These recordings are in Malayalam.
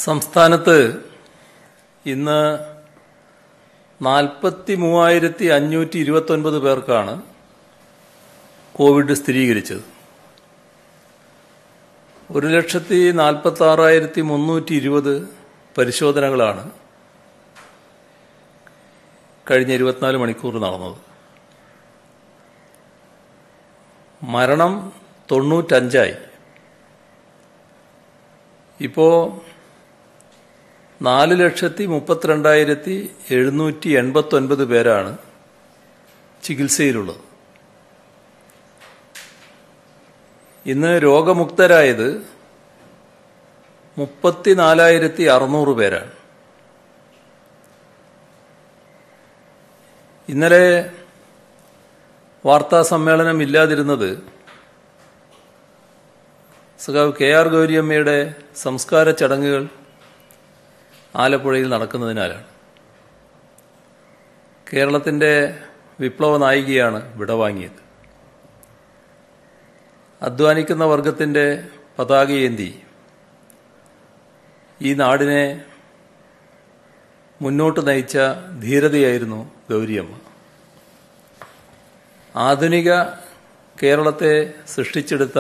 സംസ്ഥാനത്ത് ഇന്ന് നാൽപ്പത്തി മൂവായിരത്തി അഞ്ഞൂറ്റി ഇരുപത്തൊൻപത് പേർക്കാണ് കോവിഡ് സ്ഥിരീകരിച്ചത് ഒരു ലക്ഷത്തി നാൽപ്പത്തി ആറായിരത്തി മുന്നൂറ്റി ഇരുപത് പരിശോധനകളാണ് കഴിഞ്ഞ ഇരുപത്തിനാല് മണിക്കൂർ നടന്നത് മരണം തൊണ്ണൂറ്റഞ്ചായി ഇപ്പോൾ നാല് ലക്ഷത്തി മുപ്പത്തിരണ്ടായിരത്തി എഴുന്നൂറ്റി എൺപത്തൊൻപത് പേരാണ് ചികിത്സയിലുള്ളത് ഇന്ന് രോഗമുക്തരായത് മുപ്പത്തിനാലായിരത്തി അറുന്നൂറ് പേരാണ് ഇന്നലെ വാർത്താ സമ്മേളനം ഇല്ലാതിരുന്നത് സഖാവ് കെ ആർ ഗൗരിയമ്മയുടെ സംസ്കാര ചടങ്ങുകൾ ആലപ്പുഴയിൽ നടക്കുന്നതിനാലാണ് കേരളത്തിൻ്റെ വിപ്ലവ നായികയാണ് വിടവാങ്ങിയത് അധ്വാനിക്കുന്ന വർഗത്തിൻ്റെ പതാകയേന്തി ഈ നാടിനെ മുന്നോട്ട് നയിച്ച ധീരതയായിരുന്നു ഗൗരിയമ്മ ആധുനിക കേരളത്തെ സൃഷ്ടിച്ചെടുത്ത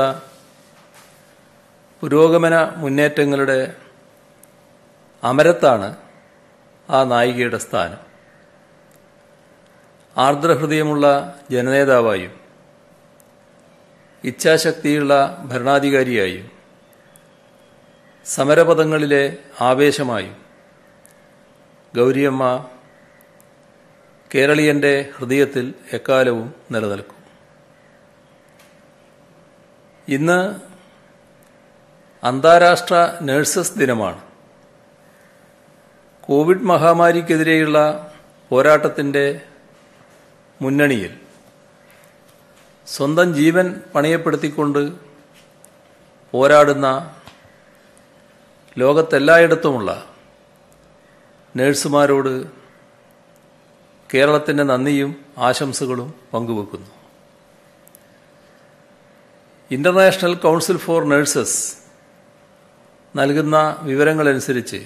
പുരോഗമന മുന്നേറ്റങ്ങളുടെ അമരത്താണ് ആ നായികയുടെ സ്ഥാനം ആർദ്രഹൃദയമുള്ള ജനനേതാവായും ഇച്ഛാശക്തിയുള്ള ഭരണാധികാരിയായും സമരപദങ്ങളിലെ ആവേശമായും ഗൗരിയമ്മ കേരളീയന്റെ ഹൃദയത്തിൽ എക്കാലവും നിലനിൽക്കും ഇന്ന് അന്താരാഷ്ട്ര നഴ്സസ് ദിനമാണ് കോവിഡ് മഹാമാരിക്കെതിരെയുള്ള പോരാട്ടത്തിൻ്റെ മുന്നണിയിൽ സ്വന്തം ജീവൻ പണയപ്പെടുത്തിക്കൊണ്ട് പോരാടുന്ന ലോകത്തെല്ലായിടത്തുമുള്ള നഴ്സുമാരോട് കേരളത്തിൻ്റെ നന്ദിയും ആശംസകളും പങ്കുവെക്കുന്നു ഇന്റർനാഷണൽ കൗൺസിൽ ഫോർ നഴ്സസ് നൽകുന്ന വിവരങ്ങളനുസരിച്ച്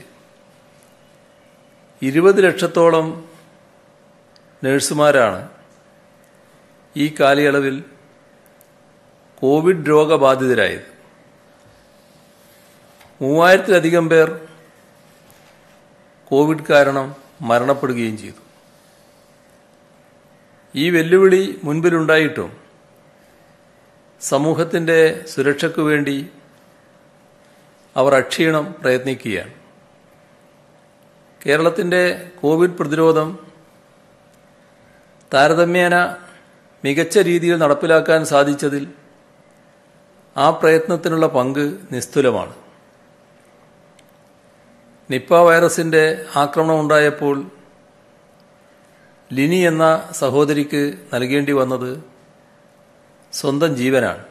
ഇരുപത് ലക്ഷത്തോളം നഴ്സുമാരാണ് ഈ കാലയളവിൽ കോവിഡ് രോഗബാധിതരായത് മൂവായിരത്തിലധികം പേർ കോവിഡ് കാരണം മരണപ്പെടുകയും ചെയ്തു ഈ വെല്ലുവിളി മുൻപിലുണ്ടായിട്ടും സമൂഹത്തിൻ്റെ സുരക്ഷയ്ക്കു വേണ്ടി അവർ അക്ഷീണം പ്രയത്നിക്കുകയാണ് കേരളത്തിൻ്റെ കോവിഡ് പ്രതിരോധം താരതമ്യേന മികച്ച രീതിയിൽ നടപ്പിലാക്കാൻ സാധിച്ചതിൽ ആ പ്രയത്നത്തിനുള്ള പങ്ക് നിസ്തുലമാണ് നിപ്പ വൈറസിന്റെ ആക്രമണം ഉണ്ടായപ്പോൾ ലിനി എന്ന സഹോദരിക്ക് നൽകേണ്ടി വന്നത് സ്വന്തം ജീവനാണ്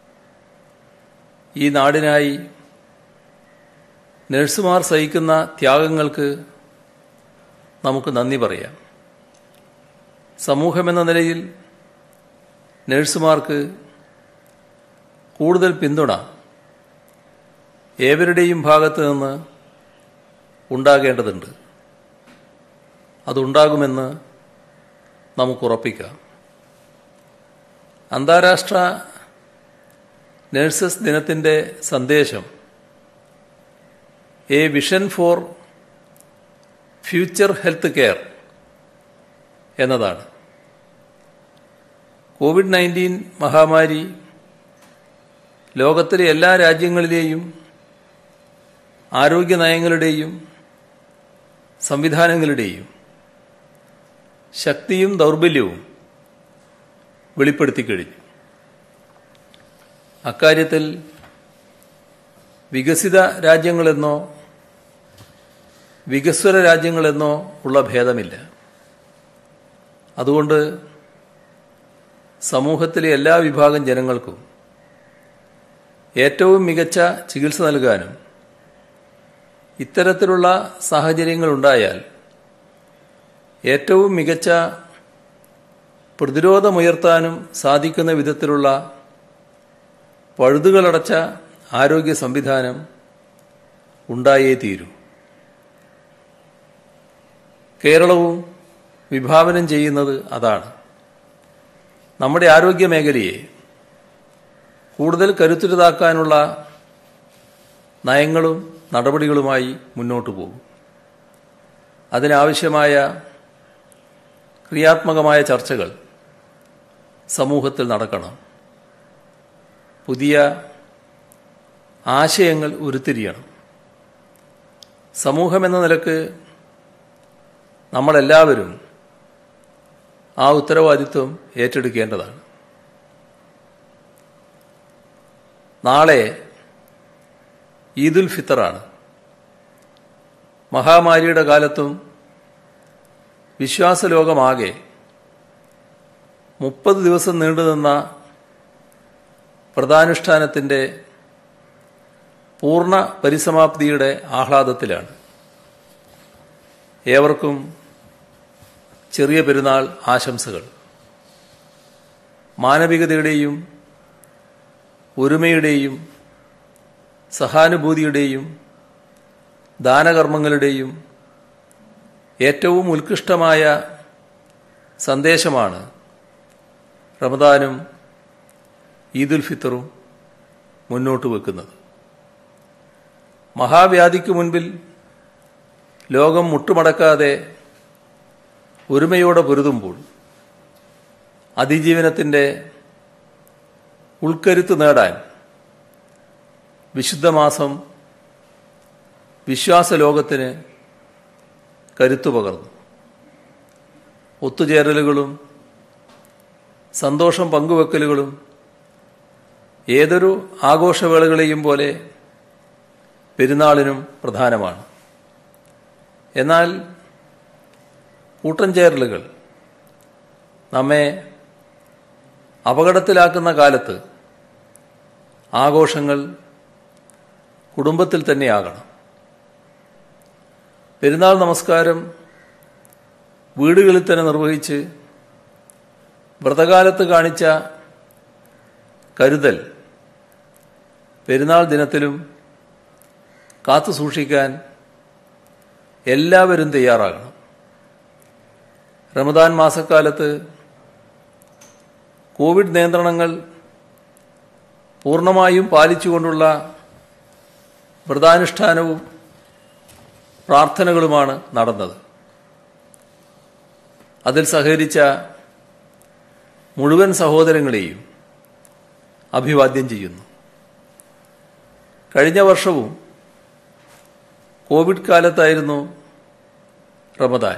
ഈ നാടിനായി നഴ്സുമാർ സഹിക്കുന്ന ത്യാഗങ്ങൾക്ക് നമുക്ക് നന്ദി പറയാം സമൂഹമെന്ന നിലയിൽ നഴ്സുമാർക്ക് കൂടുതൽ പിന്തുണ ഏവരുടെയും ഭാഗത്ത് നിന്ന് ഉണ്ടാകേണ്ടതുണ്ട് അതുണ്ടാകുമെന്ന് നമുക്ക് ഉറപ്പിക്കാം അന്താരാഷ്ട്ര നഴ്സസ് ദിനത്തിൻ്റെ സന്ദേശം a vision for future health care എന്നതാണ് കോവിഡ് നയൻറ്റീൻ മഹാമാരി ലോകത്തിലെ എല്ലാ രാജ്യങ്ങളിലെയും ആരോഗ്യ നയങ്ങളുടെയും സംവിധാനങ്ങളുടെയും ശക്തിയും ദൗർബല്യവും വെളിപ്പെടുത്തി കഴിഞ്ഞു അക്കാര്യത്തിൽ വികസിത രാജ്യങ്ങളെന്നോ വികസ്വര രാജ്യങ്ങളെന്നോ ഉള്ള ഭേദമില്ല അതുകൊണ്ട് സമൂഹത്തിലെ എല്ലാ വിഭാഗം ജനങ്ങൾക്കും ഏറ്റവും മികച്ച ചികിത്സ നൽകാനും ഇത്തരത്തിലുള്ള സാഹചര്യങ്ങളുണ്ടായാൽ ഏറ്റവും മികച്ച പ്രതിരോധമുയർത്താനും സാധിക്കുന്ന വിധത്തിലുള്ള പഴുതുകളടച്ച ആരോഗ്യ സംവിധാനം ഉണ്ടായേ തീരൂ കേരളവും വിഭാവനം ചെയ്യുന്നത് അതാണ് നമ്മുടെ ആരോഗ്യ മേഖലയെ കൂടുതൽ കരുത്തുരുതാക്കാനുള്ള നയങ്ങളും നടപടികളുമായി മുന്നോട്ടു പോകും അതിനാവശ്യമായ ക്രിയാത്മകമായ ചർച്ചകൾ സമൂഹത്തിൽ നടക്കണം പുതിയ ആശയങ്ങൾ ഉരുത്തിരിയണം സമൂഹമെന്ന നിലക്ക് നമ്മളെല്ലാവരും ആ ഉത്തരവാദിത്വം ഏറ്റെടുക്കേണ്ടതാണ് നാളെ ഈദുൽ ഫിത്തറാണ് മഹാമാരിയുടെ കാലത്തും വിശ്വാസലോകമാകെ മുപ്പത് ദിവസം നീണ്ടുനിന്ന വ്രതാനുഷ്ഠാനത്തിൻ്റെ പൂർണ്ണ പരിസമാപ്തിയുടെ ആഹ്ലാദത്തിലാണ് ഏവർക്കും ചെറിയ പെരുന്നാൾ ആശംസകൾ മാനവികതയുടെയും ഒരുമയുടെയും സഹാനുഭൂതിയുടെയും ദാനകർമ്മങ്ങളുടെയും ഏറ്റവും ഉത്കൃഷ്ടമായ സന്ദേശമാണ് റമദാനും ഈദുൽ ഫിത്തറും മുന്നോട്ട് വെക്കുന്നത് മഹാവ്യാധിക്ക് മുൻപിൽ ലോകം മുട്ടുമടക്കാതെ ഒരുമയോടെ പൊരുതുമ്പോൾ അതിജീവനത്തിൻ്റെ ഉൾക്കരുത്ത് നേടാൻ വിശുദ്ധമാസം വിശ്വാസലോകത്തിന് കരുത്തു പകർന്നു ഒത്തുചേരലുകളും സന്തോഷം പങ്കുവെക്കലുകളും ഏതൊരു ആഘോഷവേളകളെയും പോലെ പെരുന്നാളിനും പ്രധാനമാണ് എന്നാൽ കൂട്ടം ചേരലുകൾ നമ്മെ അപകടത്തിലാക്കുന്ന കാലത്ത് ആഘോഷങ്ങൾ കുടുംബത്തിൽ തന്നെയാകണം പെരുന്നാൾ നമസ്കാരം വീടുകളിൽ തന്നെ നിർവഹിച്ച് വ്രതകാലത്ത് കാണിച്ച കരുതൽ പെരുന്നാൾ ദിനത്തിലും കാത്തു സൂക്ഷിക്കാൻ എല്ലാവരും തയ്യാറാകണം റമദാൻ മാസക്കാലത്ത് കോവിഡ് നിയന്ത്രണങ്ങൾ പൂർണ്ണമായും പാലിച്ചുകൊണ്ടുള്ള വ്രതാനുഷ്ഠാനവും പ്രാർത്ഥനകളുമാണ് നടന്നത് അതിൽ സഹകരിച്ച മുഴുവൻ സഹോദരങ്ങളെയും അഭിവാദ്യം ചെയ്യുന്നു കഴിഞ്ഞ വർഷവും കോവിഡ് കാലത്തായിരുന്നു റമദാൻ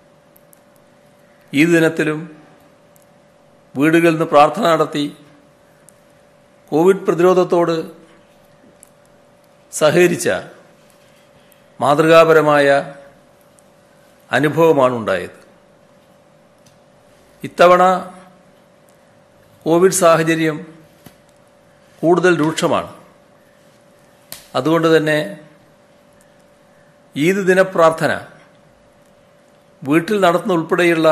ഈ ദിനത്തിലും വീടുകളിൽ നിന്ന് പ്രാർത്ഥന നടത്തി കോവിഡ് പ്രതിരോധത്തോട് സഹകരിച്ച മാതൃകാപരമായ അനുഭവമാണ് ഉണ്ടായത് ഇത്തവണ കോവിഡ് സാഹചര്യം കൂടുതൽ രൂക്ഷമാണ് അതുകൊണ്ട് തന്നെ ഈദ് ദിനപ്രാർത്ഥന വീട്ടിൽ നടത്തുന്ന ഉൾപ്പെടെയുള്ള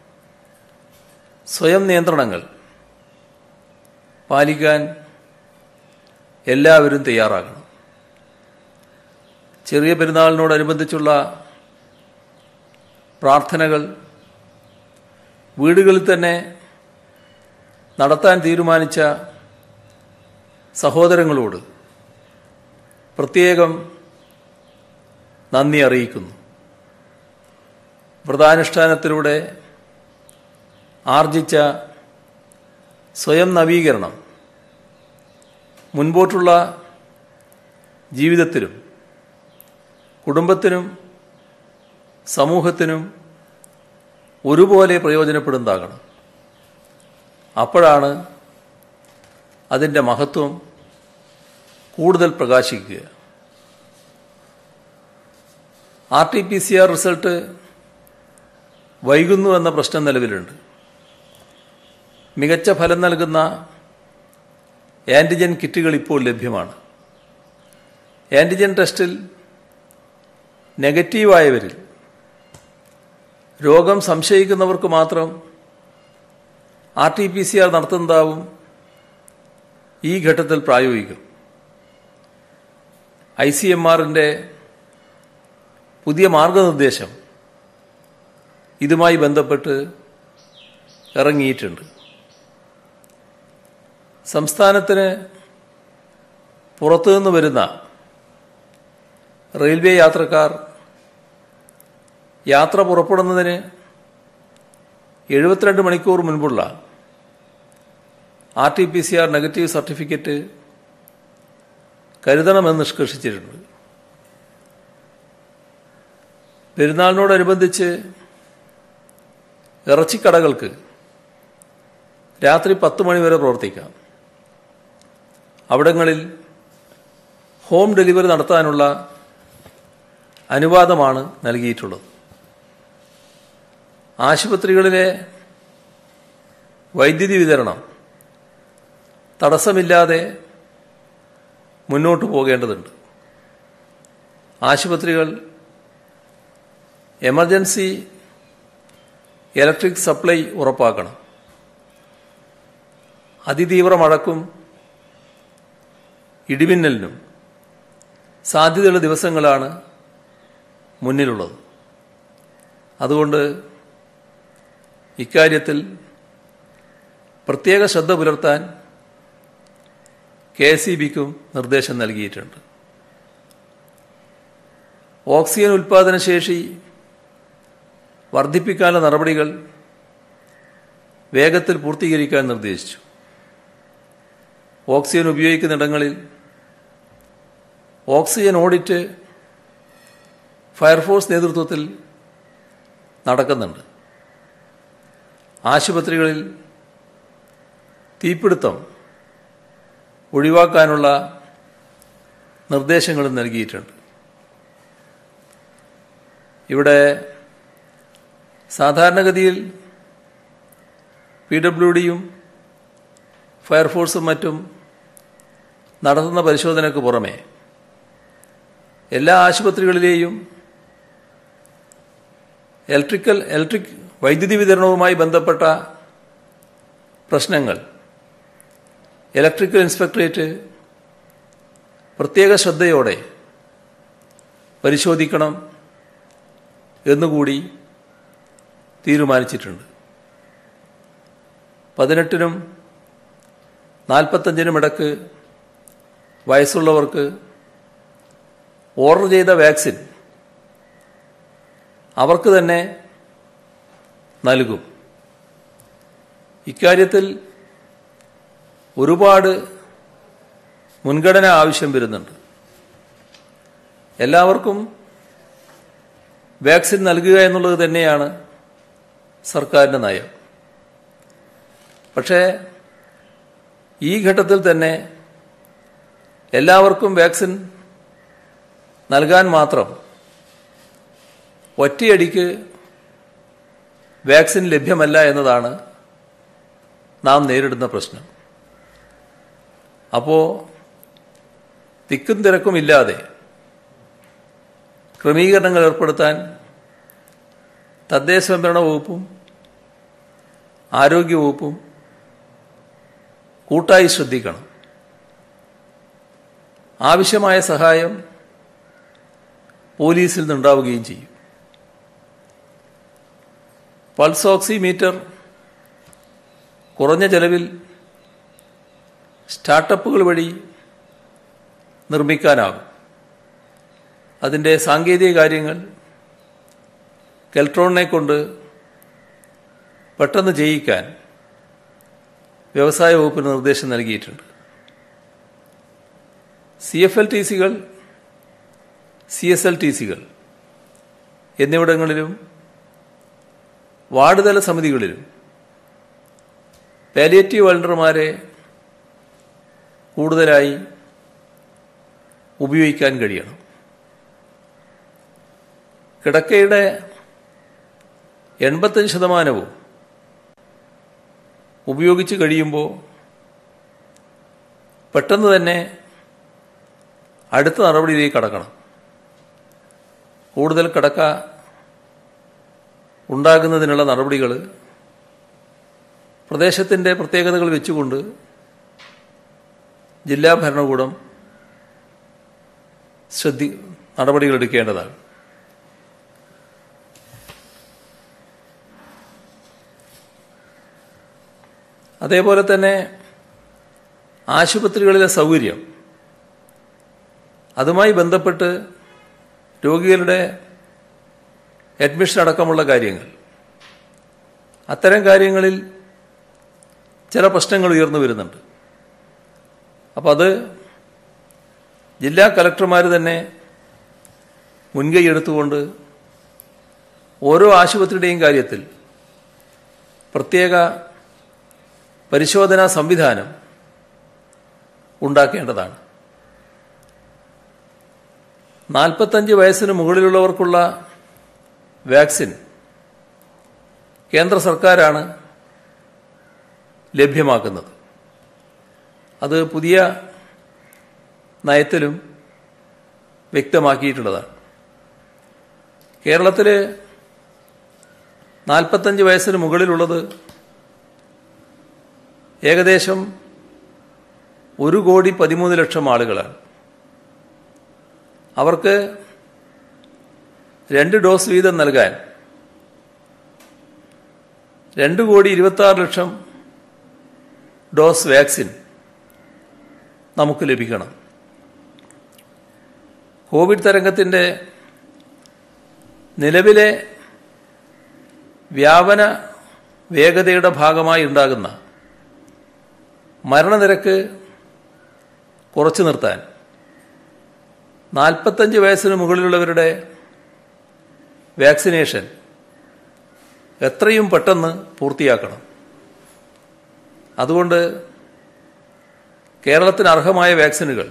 സ്വയം നിയന്ത്രണങ്ങൾ പാലിക്കാൻ എല്ലാവരും തയ്യാറാകണം ചെറിയ പെരുന്നാളിനോടനുബന്ധിച്ചുള്ള പ്രാർത്ഥനകൾ വീടുകളിൽ തന്നെ നടത്താൻ തീരുമാനിച്ച സഹോദരങ്ങളോട് പ്രത്യേകം നന്ദി അറിയിക്കുന്നു വ്രതാനുഷ്ഠാനത്തിലൂടെ ആർജിച്ച സ്വയം നവീകരണം മുൻപോട്ടുള്ള ജീവിതത്തിലും കുടുംബത്തിനും സമൂഹത്തിനും ഒരുപോലെ പ്രയോജനപ്പെടുന്നതാകണം അപ്പോഴാണ് അതിൻ്റെ മഹത്വം കൂടുതൽ പ്രകാശിക്കുക R T P C R result വൈകുന്നു എന്ന പ്രശ്നം നിലവിലുണ്ട് മികച്ച ഫലം നൽകുന്ന ആൻറ്റിജൻ കിറ്റുകൾ ഇപ്പോൾ ലഭ്യമാണ് ആൻറ്റിജൻ ടെസ്റ്റിൽ നെഗറ്റീവായവരിൽ രോഗം സംശയിക്കുന്നവർക്ക് മാത്രം R T P C R നടത്തുന്നതാവും ഈ ഘട്ടത്തിൽ പ്രായോഗികം ഐ സി എം ആറിൻ്റെ പുതിയ മാർഗനിർദ്ദേശം ഇതുമായി ബന്ധപ്പെട്ട് ഇറങ്ങിയിട്ടുണ്ട് സംസ്ഥാനത്തിന് പുറത്തുനിന്ന് വരുന്ന റെയിൽവേ യാത്രക്കാർ യാത്ര പുറപ്പെടുന്നതിന് എഴുപത്തിരണ്ട് മണിക്കൂർ മുൻപുള്ള R T P C R negative certificate കരുതണമെന്ന് നിഷ്കർഷിച്ചിട്ടുണ്ട് പെരുന്നാളിനോടനുബന്ധിച്ച് ഇറച്ചിക്കടകൾക്ക് രാത്രി പത്ത് മണിവരെ പ്രവർത്തിക്കാം അവിടങ്ങളിൽ ഹോം ഡെലിവറി നടത്താനുള്ള അനുവാദമാണ് നൽകിയിട്ടുള്ളത് ആശുപത്രികളിലെ വൈദ്യുതി വിതരണം തടസ്സമില്ലാതെ മുന്നോട്ട് പോകേണ്ടതുണ്ട് ആശുപത്രികൾ എമർജൻസി ഇലക്ട്രിക് സപ്ലൈ ഉറപ്പാക്കണം അതിതീവ്ര മഴക്കും ഇടിമിന്നലിനും സാധ്യതയുള്ള ദിവസങ്ങളാണ് മുന്നിലുള്ളത് അതുകൊണ്ട് ഇക്കാര്യത്തിൽ പ്രത്യേക ശ്രദ്ധ പുലർത്താൻ കെ എസ് ഇ ബിക്കും നിർദ്ദേശം നൽകിയിട്ടുണ്ട് ഓക്സിജൻ ഉൽപാദന ശേഷി വർദ്ധിപ്പിക്കാനുള്ള നടപടികൾ വേഗത്തിൽ പൂർത്തീകരിക്കാൻ നിർദ്ദേശിച്ചു ഓക്സിജൻ ഉപയോഗിക്കുന്നിടങ്ങളിൽ ഓക്സിജൻ ഓഡിറ്റ് ഫയർഫോഴ്സ് നേതൃത്വത്തിൽ നടക്കുന്നുണ്ട് ആശുപത്രികളിൽ തീപിടുത്തം ഒഴിവാക്കാനുള്ള നിർദ്ദേശങ്ങളും നൽകിയിട്ടുണ്ട് ഇവിടെ സാധാരണഗതിയിൽ പി ഡബ്ല്യു ഡിയും ഫയർഫോഴ്സും മറ്റും നടത്തുന്ന പരിശോധനയ്ക്ക് പുറമെ എല്ലാ ആശുപത്രികളിലെയും ഇലക്ട്രിക്കൽ ഇലക്ട്രിക് വൈദ്യുതി വിതരണവുമായി ബന്ധപ്പെട്ട പ്രശ്നങ്ങൾ ഇലക്ട്രിക്കൽ ഇൻസ്പെക്ടറേറ്റ് പ്രത്യേക ശ്രദ്ധയോടെ പരിശോധിക്കണം എന്നുകൂടി തീരുമാനിച്ചിട്ടുണ്ട് പതിനെട്ടിനും നാൽപ്പത്തഞ്ചിനും ഇടക്ക് വയസ്സുള്ളവർക്ക് ഓർഡർ ചെയ്ത വാക്സിൻ അവർക്ക് തന്നെ നൽകും ഇക്കാര്യത്തിൽ ഒരുപാട് മുൻഗണന ആവശ്യം വരുന്നുണ്ട് എല്ലാവർക്കും വാക്സിൻ നൽകുക എന്നുള്ളത് തന്നെയാണ് സർക്കാരിൻ്റെ നയം പക്ഷേ ഈ ഘട്ടത്തിൽ തന്നെ എല്ലാവർക്കും വാക്സിൻ നൽകാൻ മാത്രം ഒറ്റയടിക്ക് വാക്സിൻ ലഭ്യമല്ല എന്നതാണ് നാം നേരിടുന്ന പ്രശ്നം അപ്പോൾ തിക്കും തിരക്കുമില്ലാതെ ക്രമീകരണങ്ങൾ ഏർപ്പെടുത്താൻ തദ്ദേശ സ്വയംഭരണ വകുപ്പും ആരോഗ്യവകുപ്പും കൂട്ടായി ശ്രദ്ധിക്കണം ആവശ്യമായ സഹായം പോലീസിൽ നിന്നുണ്ടാവുകയും ചെയ്യും പൾസ് ഓക്സിമീറ്റർ കുറഞ്ഞ ചെലവിൽ സ്റ്റാർട്ടപ്പുകൾ വഴി നിർമ്മിക്കാനാകും അതിൻ്റെ സാങ്കേതിക കാര്യങ്ങൾ കെൽട്രോണിനെ കൊണ്ട് പെട്ടെന്ന് ചെയ്യിക്കാൻ വ്യവസായ വകുപ്പിന് നിർദ്ദേശം നൽകിയിട്ടുണ്ട് സി എഫ് എൽ ടി സികൾ സി എസ് എൽ ടി സികൾ എന്നിവിടങ്ങളിലും വാർഡ് തല സമിതികളിലും പാലിയേറ്റീവ് വളണ്ടർമാരെ കൂടുതലായി ഉപയോഗിക്കാൻ കഴിയണം കിടക്കയുടെ എൺപത്തഞ്ച് ശതമാനവും ഉപയോഗിച്ച് കഴിയുമ്പോൾ പെട്ടെന്ന് തന്നെ അടുത്ത നടപടിയിലേക്ക് കടക്കണം കൂടുതൽ കിടക്ക ഉണ്ടാകുന്നതിനുള്ള നടപടികൾ പ്രദേശത്തിൻ്റെ പ്രത്യേകതകൾ വെച്ചുകൊണ്ട് ജില്ലാ ഭരണകൂടം ശ്രദ്ധി നടപടികൾ എടുക്കേണ്ടതാണ് അതേപോലെ തന്നെ ആശുപത്രികളിലെ സൗകര്യം അതുമായി ബന്ധപ്പെട്ട് രോഗികളുടെ അഡ്മിഷൻ അടക്കമുള്ള കാര്യങ്ങൾ അത്തരം കാര്യങ്ങളിൽ ചില പ്രശ്നങ്ങൾ ഉയർന്നു വരുന്നുണ്ട് അപ്പോൾ അത് ജില്ലാ കലക്ടർമാർ തന്നെ മുൻകൈ എടുത്തുകൊണ്ട് ഓരോ ആശുപത്രിയുടെയും കാര്യത്തിൽ പ്രത്യേക പരിശോധനാ സംവിധാനം ഉണ്ടാക്കേണ്ടതാണ് നാൽപ്പത്തഞ്ച് വയസ്സിന് മുകളിലുള്ളവർക്കുള്ള വാക്സിൻ കേന്ദ്ര സർക്കാരാണ് ലഭ്യമാക്കുന്നത് അത് പുതിയ നയത്തിലും വ്യക്തമാക്കിയിട്ടുള്ളതാണ് കേരളത്തിൽ നാൽപ്പത്തഞ്ച് വയസ്സിന് മുകളിലുള്ളത് ഏകദേശം ഒരു കോടി പതിമൂന്ന് ലക്ഷം ആളുകളാണ് അവർക്ക് രണ്ട് ഡോസ് വീതം നൽകാൻ രണ്ട് കോടി ഇരുപത്തി ലക്ഷം ഡോസ് വാക്സിൻ നമുക്ക് ലഭിക്കണം കോവിഡ് തരംഗത്തിൻ്റെ നിലവിലെ വ്യാപന വേഗതയുടെ ഭാഗമായി ഉണ്ടാകുന്ന മരണനിരക്ക് കുറച്ചു നിർത്താൻ നാൽപ്പത്തഞ്ച് വയസ്സിന് മുകളിലുള്ളവരുടെ വാക്സിനേഷൻ എത്രയും പെട്ടെന്ന് പൂർത്തിയാക്കണം അതുകൊണ്ട് കേരളത്തിന് അർഹമായ വാക്സിനുകൾ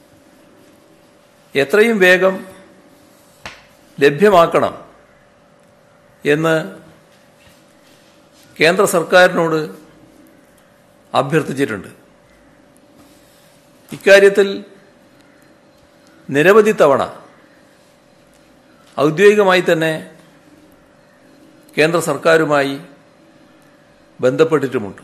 എത്രയും വേഗം ലഭ്യമാക്കണം എന്ന് കേന്ദ്ര സർക്കാരിനോട് അഭ്യർത്ഥിച്ചിട്ടുണ്ട് ഇക്കാര്യത്തിൽ നിരവധി തവണ ഔദ്യോഗികമായി തന്നെ കേന്ദ്ര സർക്കാരുമായി ബന്ധപ്പെട്ടിട്ടുമുണ്ട്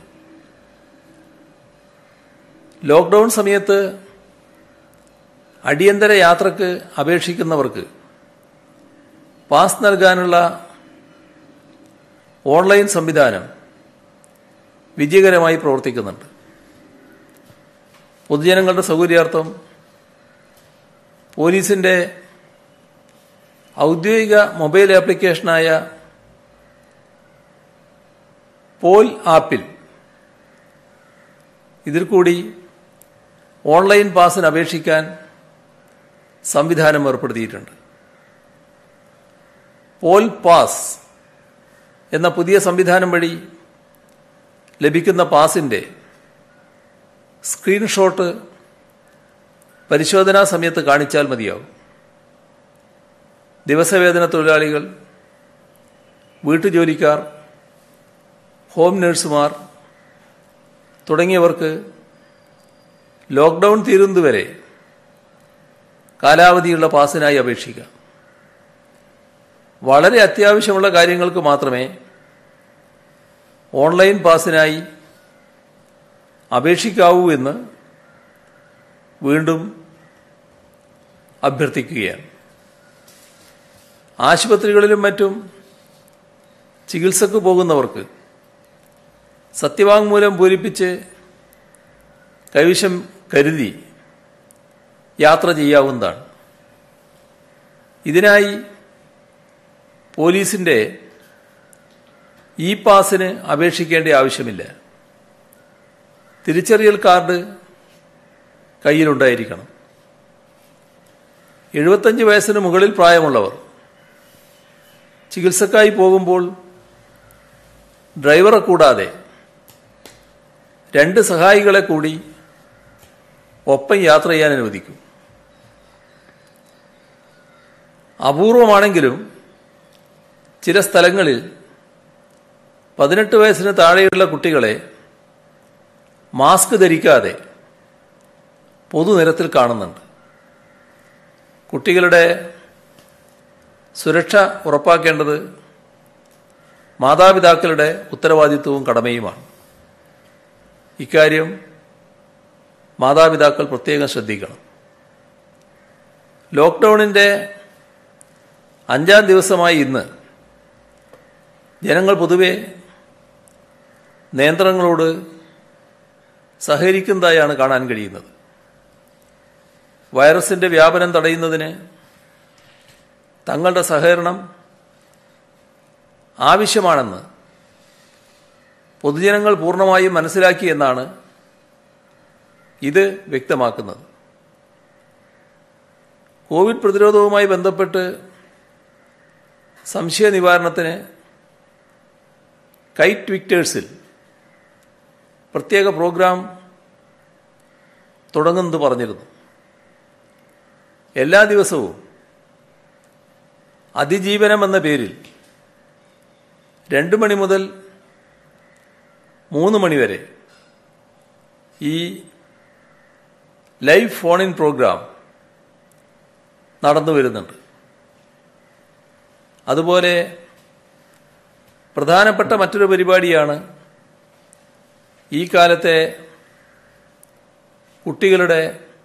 ലോക്ക്ഡൗൺ സമയത്ത് അടിയന്തര യാത്രക്ക് അപേക്ഷിക്കുന്നവർക്ക് പാസ് നൽകാനുള്ള ഓൺലൈൻ സംവിധാനം വിജയകരമായി പ്രവർത്തിക്കുന്നുണ്ട് പൊതുജനങ്ങളുടെ സൗകര്യാർത്ഥം പോലീസിൻ്റെ ഔദ്യോഗിക മൊബൈൽ ആപ്ലിക്കേഷനായ പോൽ ആപ്പിൽ ഇതിൽ കൂടി ഓൺലൈൻ പാസിന് അപേക്ഷിക്കാൻ സംവിധാനം ഏർപ്പെടുത്തിയിട്ടുണ്ട് പോൽ പാസ് എന്ന പുതിയ സംവിധാനം വഴി ലഭിക്കുന്ന പാസിൻ്റെ സ്ക്രീൻഷോട്ട് പരിശോധനാ സമയത്ത് കാണിച്ചാൽ മതിയാവും ദിവസവേതന തൊഴിലാളികൾ വീട്ടുജോലിക്കാർ ഹോം നഴ്സുമാർ തുടങ്ങിയവർക്ക് ലോക്ക്ഡൗൺ തീരുന്നതുവരെ കാലാവധിയുള്ള പാസിനായി അപേക്ഷിക്കാം വളരെ അത്യാവശ്യമുള്ള കാര്യങ്ങൾക്ക് മാത്രമേ ഓൺലൈൻ പാസിനായി അപേക്ഷിക്കാവൂ എന്ന് വീണ്ടും അഭ്യർത്ഥിക്കുകയാണ് ആശുപത്രികളിലും മറ്റും ചികിത്സക്ക് പോകുന്നവർക്ക് സത്യവാങ്മൂലം പൂരിപ്പിച്ച് കൈവശം കരുതി യാത്ര ചെയ്യാവുന്നതാണ് ഇതിനായി പോലീസിൻ്റെ ഇ പാസിന് അപേക്ഷിക്കേണ്ട ആവശ്യമില്ല തിരിച്ചറിയൽ കാർഡ് കയ്യിലുണ്ടായിരിക്കണം എഴുപത്തഞ്ച് വയസ്സിന് മുകളിൽ പ്രായമുള്ളവർ ചികിത്സക്കായി പോകുമ്പോൾ ഡ്രൈവറെ കൂടാതെ രണ്ട് സഹായികളെ കൂടി ഒപ്പം യാത്ര ചെയ്യാൻ അനുവദിക്കും അപൂർവമാണെങ്കിലും ചില സ്ഥലങ്ങളിൽ പതിനെട്ട് വയസ്സിന് താഴെയുള്ള കുട്ടികളെ മാസ്ക് ധരിക്കാതെ പൊതുനിരത്തിൽ കാണുന്നുണ്ട് കുട്ടികളുടെ സുരക്ഷ ഉറപ്പാക്കേണ്ടത് മാതാപിതാക്കളുടെ ഉത്തരവാദിത്വവും കടമയുമാണ് ഇക്കാര്യം മാതാപിതാക്കൾ പ്രത്യേകം ശ്രദ്ധിക്കണം ലോക്ക്ഡൗണിൻ്റെ അഞ്ചാം ദിവസമായി ഇന്ന് ജനങ്ങൾ പൊതുവെ നിയന്ത്രണങ്ങളോട് സഹകരിക്കുന്നതായാണ് കാണാൻ കഴിയുന്നത് വൈറസിന്റെ വ്യാപനം തടയുന്നതിന് തങ്ങളുടെ സഹകരണം ആവശ്യമാണെന്ന് പൊതുജനങ്ങൾ പൂർണ്ണമായും മനസ്സിലാക്കി എന്നാണ് ഇത് വ്യക്തമാക്കുന്നത് കോവിഡ് പ്രതിരോധവുമായി ബന്ധപ്പെട്ട് സംശയ നിവാരണത്തിന് കൈറ്റ് വിക്ടേഴ്സിൽ പ്രത്യേക പ്രോഗ്രാം തുടങ്ങുന്നത് പറഞ്ഞിരുന്നു എല്ലാ ദിവസവും അതിജീവനം എന്ന പേരിൽ രണ്ട് മണി മുതൽ മൂന്ന് മണി വരെ ഈ ലൈവ് ഫോൺ ഇൻ പ്രോഗ്രാം നടന്നു വരുന്നുണ്ട് അതുപോലെ പ്രധാനപ്പെട്ട മറ്റൊരു പരിപാടിയാണ് ഈ കാലത്തെ കുട്ടികളുടെ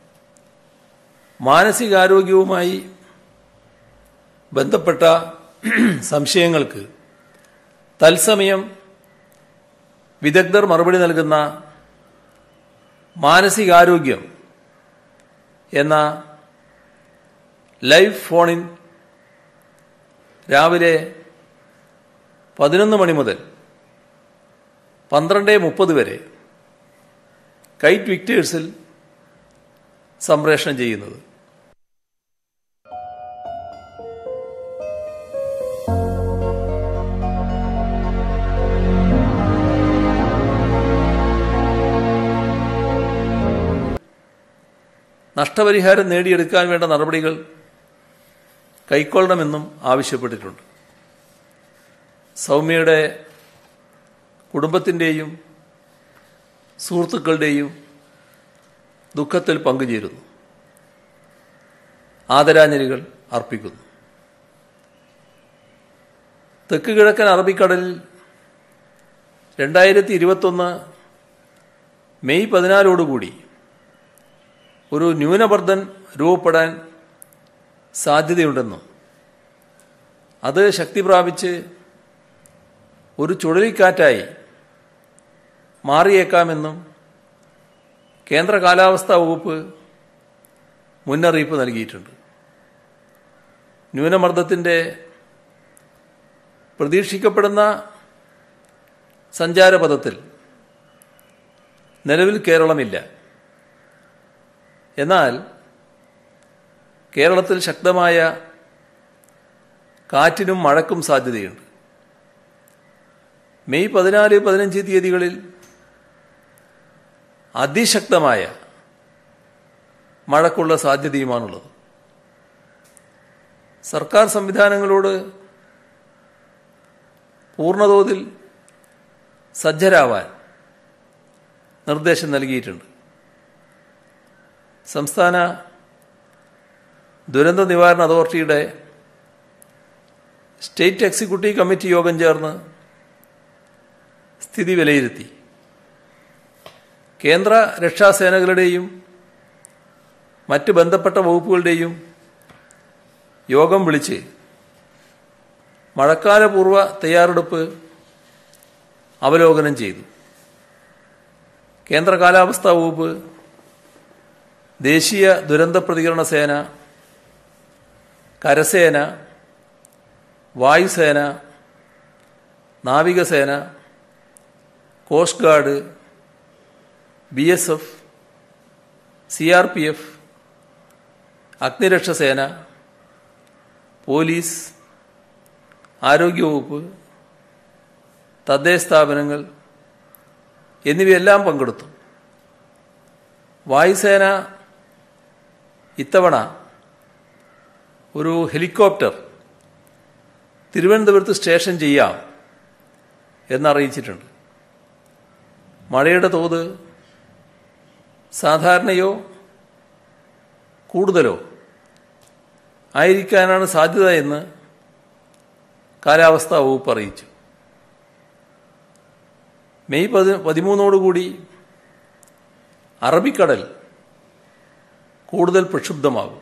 മാനസികാരോഗ്യവുമായി ബന്ധപ്പെട്ട സംശയങ്ങൾക്ക് തത്സമയം വിദഗ്ധർ മറുപടി നൽകുന്ന മാനസികാരോഗ്യം എന്ന ലൈവ് ഫോണിൻ രാവിലെ പതിനൊന്ന് മണി മുതൽ പന്ത്രണ്ട് മുപ്പത് വരെ കൈറ്റ് വിക്ടേഴ്സിൽ സംപ്രേഷണം ചെയ്യുന്നത് നഷ്ടപരിഹാരം നേടിയെടുക്കാൻ വേണ്ട നടപടികൾ കൈക്കൊള്ളണമെന്നും ആവശ്യപ്പെട്ടിട്ടുണ്ട് സൗമ്യയുടെ കുടുംബത്തിൻ്റെയും സുഹൃത്തുക്കളുടെയും ദുഃഖത്തിൽ പങ്കുചേരുന്നു ആദരാഞ്ജലികൾ അർപ്പിക്കുന്നു തെക്ക് കിഴക്കൻ അറബിക്കടലിൽ രണ്ടായിരത്തി ഇരുപത്തൊന്ന് മെയ് പതിനാലോടുകൂടി ഒരു ന്യൂനമർദ്ദൻ രൂപപ്പെടാൻ സാധ്യതയുണ്ടെന്നും അത് ശക്തി പ്രാപിച്ച് ഒരു ചുഴലിക്കാറ്റായി മാറിയേക്കാമെന്നും കേന്ദ്ര കാലാവസ്ഥാ വകുപ്പ് മുന്നറിയിപ്പ് നൽകിയിട്ടുണ്ട് ന്യൂനമർദ്ദത്തിൻ്റെ പ്രതീക്ഷിക്കപ്പെടുന്ന സഞ്ചാരപഥത്തിൽ നിലവിൽ കേരളമില്ല എന്നാൽ കേരളത്തിൽ ശക്തമായ കാറ്റിനും മഴക്കും സാധ്യതയുണ്ട് മെയ് പതിനാല് പതിനഞ്ച് തീയതികളിൽ അതിശക്തമായ മഴക്കുള്ള സാധ്യതയുമാണുള്ളത് സർക്കാർ സംവിധാനങ്ങളോട് പൂർണ്ണതോതിൽ സജ്ജരാവാൻ നിർദ്ദേശം നൽകിയിട്ടുണ്ട് സംസ്ഥാന ദുരന്ത നിവാരണ അതോറിറ്റിയുടെ സ്റ്റേറ്റ് എക്സിക്യൂട്ടീവ് കമ്മിറ്റി യോഗം ചേർന്ന് സ്ഥിതി വിലയിരുത്തി കേന്ദ്ര രക്ഷാസേനകളുടെയും മറ്റ് ബന്ധപ്പെട്ട വകുപ്പുകളുടെയും യോഗം വിളിച്ച് മഴക്കാലപൂർവ്വ തയ്യാറെടുപ്പ് അവലോകനം ചെയ്തു കേന്ദ്ര കാലാവസ്ഥാ വകുപ്പ് ദേശീയ ദുരന്ത പ്രതികരണ സേന കരസേന വായുസേന നാവികസേന coast guard B S F C R P F അഗ്നിരക്ഷസേന പോലീസ് ആരോഗ്യവകുപ്പ് തദ്ദേശ സ്ഥാപനങ്ങൾ എന്നിവയെല്ലാം പങ്കെടുത്തു വായുസേന ഇത്തവണ ഒരു ഹെലികോപ്റ്റർ തിരുവനന്തപുരത്ത് സ്റ്റേഷൻ ചെയ്യാം എന്നറിയിച്ചിട്ടുണ്ട് മഴയുടെ തോത് സാധാരണയോ കൂടുതലോ ആയിരിക്കാനാണ് സാധ്യത എന്ന് കാലാവസ്ഥാ വകുപ്പ് അറിയിച്ചു മെയ് പതി പതിമൂന്നോടുകൂടി അറബിക്കടൽ കൂടുതൽ പ്രക്ഷുബ്ധമാകും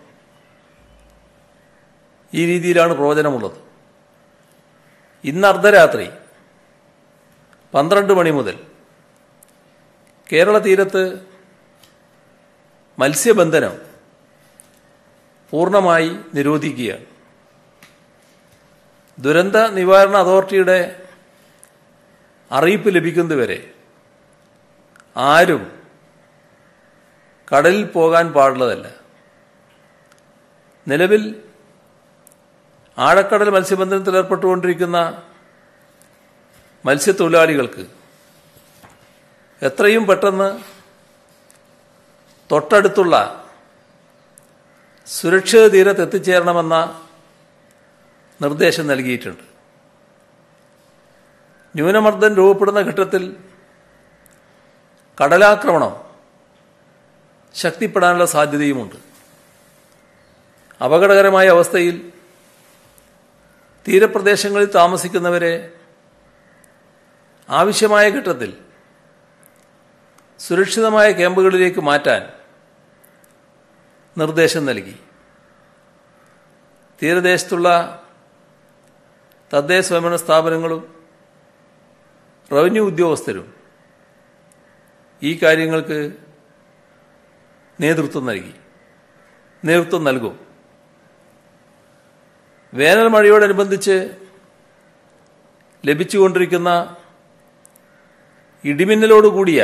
ഈ രീതിയിലാണ് പ്രവചനമുള്ളത് ഇന്ന് അർദ്ധരാത്രി പന്ത്രണ്ട് മണി മുതൽ കേരള തീരത്ത് മത്സ്യബന്ധനം പൂർണ്ണമായി നിരോധിക്കുകയാണ് ദുരന്ത നിവാരണ അതോറിറ്റിയുടെ അറിയിപ്പ് ലഭിക്കുന്നതുവരെ ആരും കടലിൽ പോകാൻ പാടുള്ളതല്ല നിലവിൽ ആഴക്കടൽ മത്സ്യബന്ധനത്തിൽ ഏർപ്പെട്ടുകൊണ്ടിരിക്കുന്ന മത്സ്യത്തൊഴിലാളികൾക്ക് എത്രയും പെട്ടെന്ന് തൊട്ടടുത്തുള്ള സുരക്ഷിത തീരത്ത് എത്തിച്ചേരണമെന്ന നിർദ്ദേശം നൽകിയിട്ടുണ്ട് ന്യൂനമർദ്ദം രൂപപ്പെടുന്ന ഘട്ടത്തിൽ കടലാക്രമണം ശക്തിപ്പെടാനുള്ള സാധ്യതയുമുണ്ട് അപകടകരമായ അവസ്ഥയിൽ തീരപ്രദേശങ്ങളിൽ താമസിക്കുന്നവരെ ആവശ്യമായ ഘട്ടത്തിൽ സുരക്ഷിതമായ ക്യാമ്പുകളിലേക്ക് മാറ്റാൻ നിർദ്ദേശം നൽകി തീരദേശത്തുള്ള തദ്ദേശ സ്വയംഭരണ സ്ഥാപനങ്ങളും റവന്യൂ ഉദ്യോഗസ്ഥരും ഈ കാര്യങ്ങൾക്ക് നേതൃത്വം നൽകി നേതൃത്വം നൽകും വേനൽ മഴയോടനുബന്ധിച്ച് ലഭിച്ചുകൊണ്ടിരിക്കുന്ന ഇടിമിന്നലോടുകൂടിയ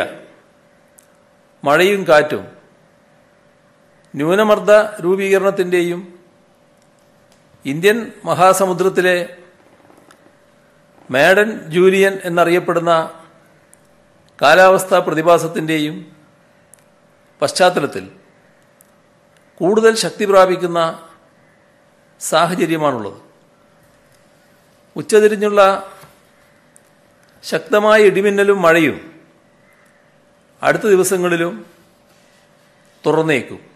മഴയും കാറ്റും ന്യൂനമർദ്ദ രൂപീകരണത്തിൻ്റെയും ഇന്ത്യൻ മഹാസമുദ്രത്തിലെ മാഡൻ ജൂലിയൻ എന്നറിയപ്പെടുന്ന കാലാവസ്ഥാ പ്രതിഭാസത്തിൻ്റെയും പശ്ചാത്തലത്തിൽ കൂടുതൽ ശക്തി പ്രാപിക്കുന്ന സാഹചര്യമാണുള്ളത് ഉച്ചതിരിഞ്ഞുള്ള ശക്തമായ ഇടിമിന്നലും മഴയും അടുത്ത ദിവസങ്ങളിലും തുറന്നേക്കും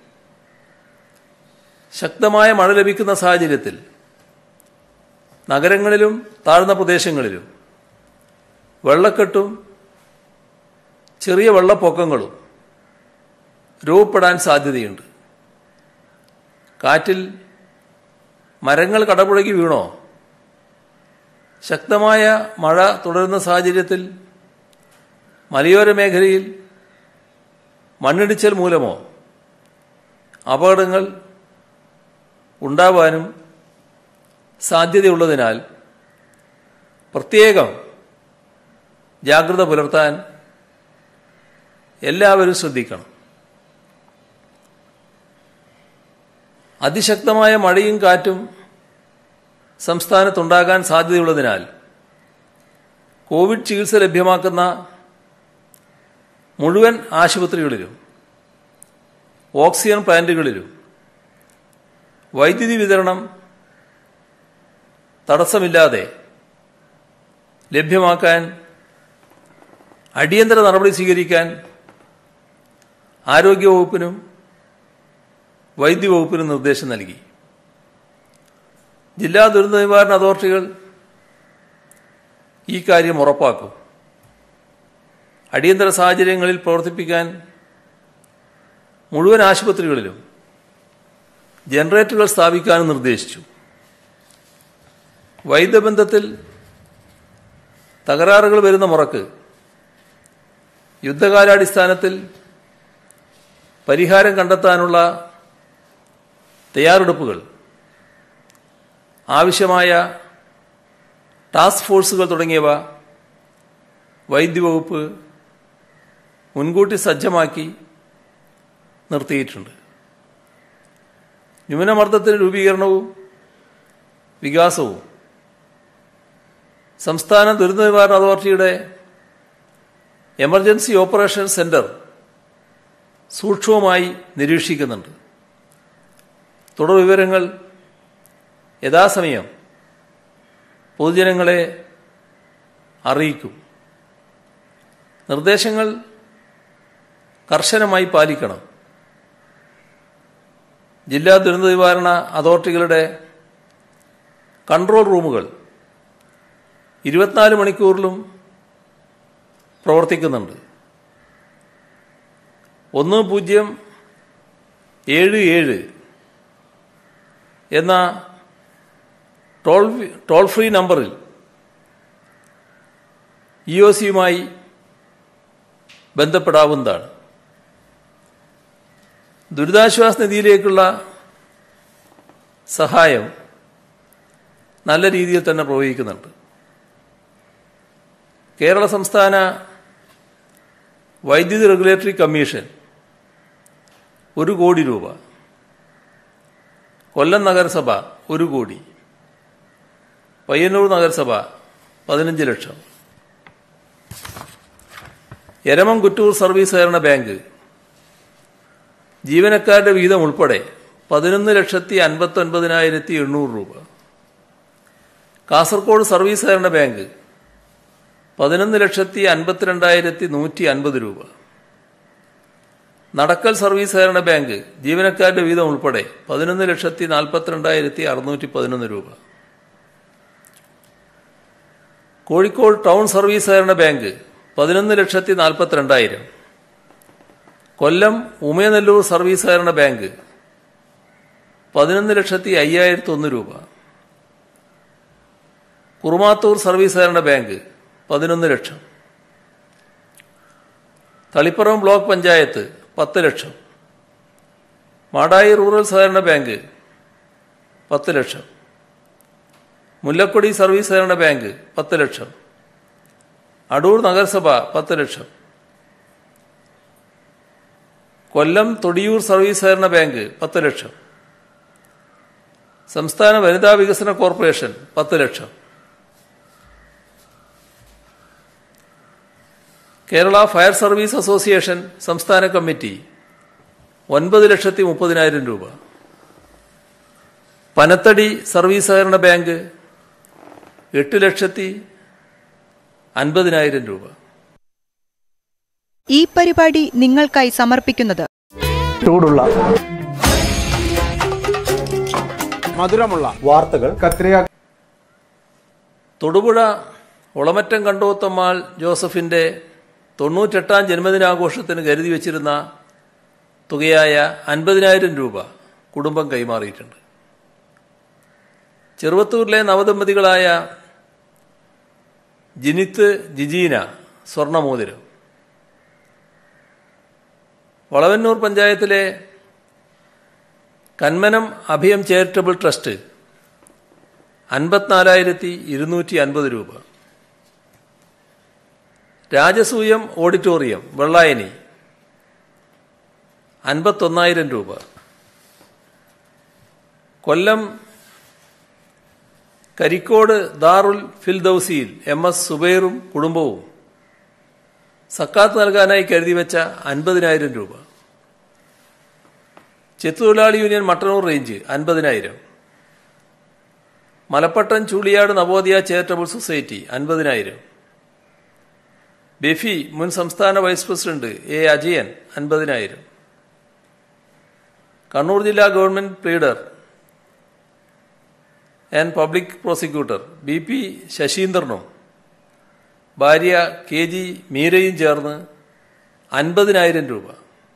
ശക്തമായ മഴ ലഭിക്കുന്ന സാഹചര്യത്തിൽ നഗരങ്ങളിലും താഴ്ന്ന പ്രദേശങ്ങളിലും വെള്ളക്കെട്ടും ചെറിയ വെള്ളപ്പൊക്കങ്ങളും രൂപപ്പെടാൻ സാധ്യതയുണ്ട് കാറ്റിൽ മരങ്ങൾ കടപുഴകി വീണോ ശക്തമായ മഴ തുടരുന്ന സാഹചര്യത്തിൽ മലയോര മേഖലയിൽ മണ്ണിടിച്ചൽ മൂലമോ അപകടങ്ങൾ ഉണ്ടാവാനും സാധ്യതയുള്ളതിനാൽ പ്രത്യേകം ജാഗ്രത പുലർത്താൻ എല്ലാവരും ശ്രദ്ധിക്കണം അതിശക്തമായ മഴയും കാറ്റും സംസ്ഥാനത്തുണ്ടാകാൻ സാധ്യതയുള്ളതിനാൽ കോവിഡ് ചികിത്സ ലഭ്യമാക്കുന്ന മുഴുവൻ ആശുപത്രികളിലും ഓക്സിജൻ പ്ലാന്റുകളിലും വൈദ്യുതി വിതരണം തടസ്സമില്ലാതെ ലഭ്യമാക്കാൻ അടിയന്തര നടപടി സ്വീകരിക്കാൻ ആരോഗ്യവകുപ്പിനും വൈദ്യവകുപ്പിനും നിർദ്ദേശം നൽകി ജില്ലാ ദുരന്ത നിവാരണ അതോറിറ്റികൾ ഈ കാര്യം ഉറപ്പാക്കും അടിയന്തര സാഹചര്യങ്ങളിൽ പ്രവർത്തിപ്പിക്കാൻ മുഴുവൻ ആശുപത്രികളിലും ജനറേറ്ററുകൾ സ്ഥാപിക്കാനും നിർദ്ദേശിച്ചു വൈദ്യബന്ധത്തിൽ തകരാറുകൾ വരുന്ന മുറക്ക് യുദ്ധകാലാടിസ്ഥാനത്തിൽ പരിഹാരം കണ്ടെത്താനുള്ള തയ്യാറെടുപ്പുകൾ ആവശ്യമായ ടാസ്ക് ഫോഴ്സുകൾ തുടങ്ങിയവ വൈദ്യവകുപ്പ് മുൻകൂട്ടി സജ്ജമാക്കി നിർത്തിയിട്ടുണ്ട് ന്യൂനമർദ്ദത്തിന്റെ രൂപീകരണവും വികാസവും സംസ്ഥാന ദുരന്ത നിവാരണ അതോറിറ്റിയുടെ എമർജൻസി ഓപ്പറേഷൻ സെന്റർ സൂക്ഷ്മമായി നിരീക്ഷിക്കുന്നുണ്ട് തുടർ വിവരങ്ങൾ യഥാസമയം പൊതുജനങ്ങളെ അറിയിക്കും നിർദ്ദേശങ്ങൾ കർശനമായി പാലിക്കണം ജില്ലാ ദുരന്ത നിവാരണ അതോറിറ്റികളുടെ കൺട്രോൾ റൂമുകൾ ഇരുപത്തിനാല് മണിക്കൂറിലും പ്രവർത്തിക്കുന്നുണ്ട് ഒന്ന് പൂജ്യം ഏഴ് ഏഴ് എന്ന ടോൾ ടോൾ ഫ്രീ നമ്പറിൽ ഇ ഒ സിയുമായി ബന്ധപ്പെടാവുന്നതാണ് ദുരിതാശ്വാസ നിധിയിലേക്കുള്ള സഹായം നല്ല രീതിയിൽ തന്നെ പ്രവഹിക്കുന്നുണ്ട് കേരള സംസ്ഥാന വൈദ്യുതി റെഗുലേറ്ററി കമ്മീഷൻ ഒരു കോടി രൂപ കൊല്ലം നഗരസഭ ഒരു കോടി പയ്യന്നൂർ നഗരസഭ പതിനഞ്ച് ലക്ഷം എരമം കുറ്റൂർ സർവീസ് സഹകരണ ബാങ്ക് ജീവനക്കാരുടെ വിഹിതം ഉൾപ്പെടെ പതിനൊന്ന് ലക്ഷത്തി അൻപത്തി ഒൻപതിനായിരത്തി എണ്ണൂറ് രൂപ കാസർഗോഡ് സർവീസ് സഹകരണ ബാങ്ക് പതിനൊന്ന് ലക്ഷത്തി അൻപത്തിരണ്ടായിരത്തി നൂറ്റി അൻപത് രൂപ നടക്കൽ സർവീസ് സഹകരണ ബാങ്ക് ജീവനക്കാരുടെ വീതം ഉൾപ്പെടെ പതിനൊന്ന് ലക്ഷത്തി നാൽപ്പത്തിരണ്ടായിരത്തി അറുന്നൂറ്റി പതിനൊന്ന് രൂപ കോഴിക്കോട് ടൗൺ സർവീസ് സഹകരണ ബാങ്ക് പതിനൊന്ന് ലക്ഷത്തി നാൽപ്പത്തിരണ്ടായിരം കൊല്ലം ഉമയനെല്ലൂർ സർവീസ് സഹകരണ ബാങ്ക് പതിനൊന്ന് ലക്ഷത്തി അയ്യായിരത്തി ഒന്ന് രൂപ കുറുമാത്തൂർ സർവീസ് സഹകരണ ബാങ്ക് പതിനൊന്ന് ലക്ഷം തളിപ്പുറം ബ്ലോക്ക് പഞ്ചായത്ത് പത്ത് ലക്ഷം മാടായി റൂറൽ സഹകരണ ബാങ്ക് പത്ത് ലക്ഷം മുല്ലക്കൊടി സർവീസ് സഹകരണ ബാങ്ക് പത്ത് ലക്ഷം അടൂർ നഗരസഭ പത്ത് ലക്ഷം കൊല്ലം തൊടിയൂർ സർവീസ് സഹകരണ ബാങ്ക് പത്ത് ലക്ഷം സംസ്ഥാന വനിതാ വികസന കോർപ്പറേഷൻ പത്ത് lakh Kerala fire service association സംസ്ഥാന കമ്മിറ്റി ഒൻപത് ലക്ഷത്തി മുപ്പതിനായിരം രൂപ പനത്തടി സർവീസ് സഹകരണ ബാങ്ക് എട്ട് ലക്ഷത്തി അൻപതിനായിരം രൂപ ഈ പരിപാടി നിങ്ങൾക്കായി സമർപ്പിക്കുന്നത് ചൂടുള്ള മധുരമുള്ള വാർത്തകൾ കത്രിക തൊടുപുഴ ഒളമറ്റം കണ്ടോത്തമ്മാൾ ജോസഫിന്റെ തൊണ്ണൂറ്റെട്ടാം ജന്മദിനാഘോഷത്തിന് കരുതി വച്ചിരുന്ന തുകയായ അൻപതിനായിരം രൂപ കുടുംബം കൈമാറിയിട്ടുണ്ട് ചെറുവത്തൂരിലെ നവദമ്പതികളായ ജിനിത്ത് ജിജീന സ്വർണമോതിരം വളവന്നൂർ പഞ്ചായത്തിലെ കന്മനം അഭയം ചാരിറ്റബിൾ ട്രസ്റ്റ് അൻപത്തിനാലായിരത്തി ഇരുന്നൂറ്റി അൻപത് രൂപ രാജസൂയം ഓഡിറ്റോറിയം വെള്ളായനി അൻപത്തൊന്നായിരം രൂപ കൊല്ലം കരിക്കോട് ദാറുൽ ഫിൽദൌസിയിൽ എം എസ് സുബൈറും കുടുംബവും സക്കാത്ത് നൽകാനായി കരുതി വെച്ച അൻപതിനായിരം രൂപ ചെത്തുതൊഴിലാളി യൂണിയൻ മട്ടന്നൂർ റേഞ്ച് അൻപതിനായിരം മലപ്പട്ടം ചൂളിയാട് നവോദയ ചാരിറ്റബിൾ സൊസൈറ്റി അൻപതിനായിരം ബെഫി മുൻ സംസ്ഥാന വൈസ് പ്രസിഡന്റ് എ അജയൻ അൻപതിനായിരം കണ്ണൂർ ജില്ലാ government pleader and public prosecutor B P ശശീന്ദ്രനും ഭാര്യ കെ ജി മീരയും ചേർന്ന് അൻപതിനായിരം രൂപ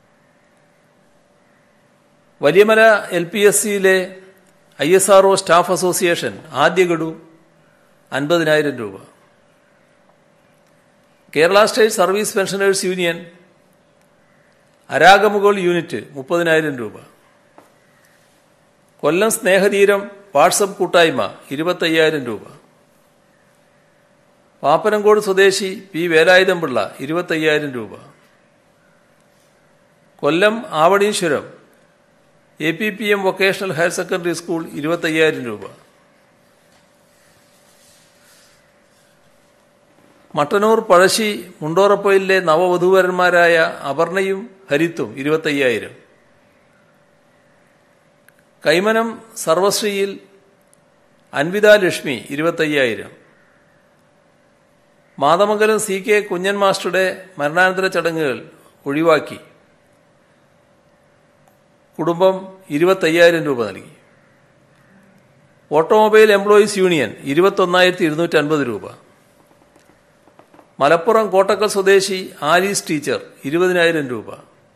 വലിയമല എൽ പി എസ് സിയിലെ I S R O staff association ആദ്യ ഗഡു അൻപതിനായിരം രൂപ Kerala state service pensioners union Aragamukal unit മുപ്പതിനായിരം രൂപ കൊല്ലം സ്നേഹതീരം വാട്സപ്പ് കൂട്ടായ്മ ഇരുപത്തയ്യായിരം രൂപ പാപ്പനംകോട് സ്വദേശി പി വേലായുധം പിള്ള ഇരുപത്തയ്യായിരം രൂപ Kollam Avaneeswaram A P P M vocational higher secondary school ഇരുപത്തയ്യായിരം രൂപ മട്ടന്നൂർ പഴശ്ശി മുണ്ടോറപ്പൊയിലെ നവവധൂവരന്മാരായ അപർണയും ഹരിത്തും ഇരുപത്തയ്യായിരം കൈമനം സർവശ്രീയിൽ അൻവിത ലക്ഷ്മി ഇരുപത്തയ്യായിരം മാതമംഗലം സി കെ കുഞ്ഞൻ മാസ്റ്ററുടെ മരണാനന്തര ചടങ്ങുകൾ ഒഴിവാക്കി കുടുംബം ഇരുപത്തയ്യായിരം രൂപ നൽകി ഓട്ടോമൊബൈൽ എംപ്ലോയീസ് യൂണിയൻ ഇരുപത്തൊന്നായിരത്തി ഇരുന്നൂറ്റി അൻപത് രൂപ മലപ്പുറം കോട്ടക്കൽ സ്വദേശി ആലീസ് ടീച്ചർ ഇരുപതിനായിരം രൂപ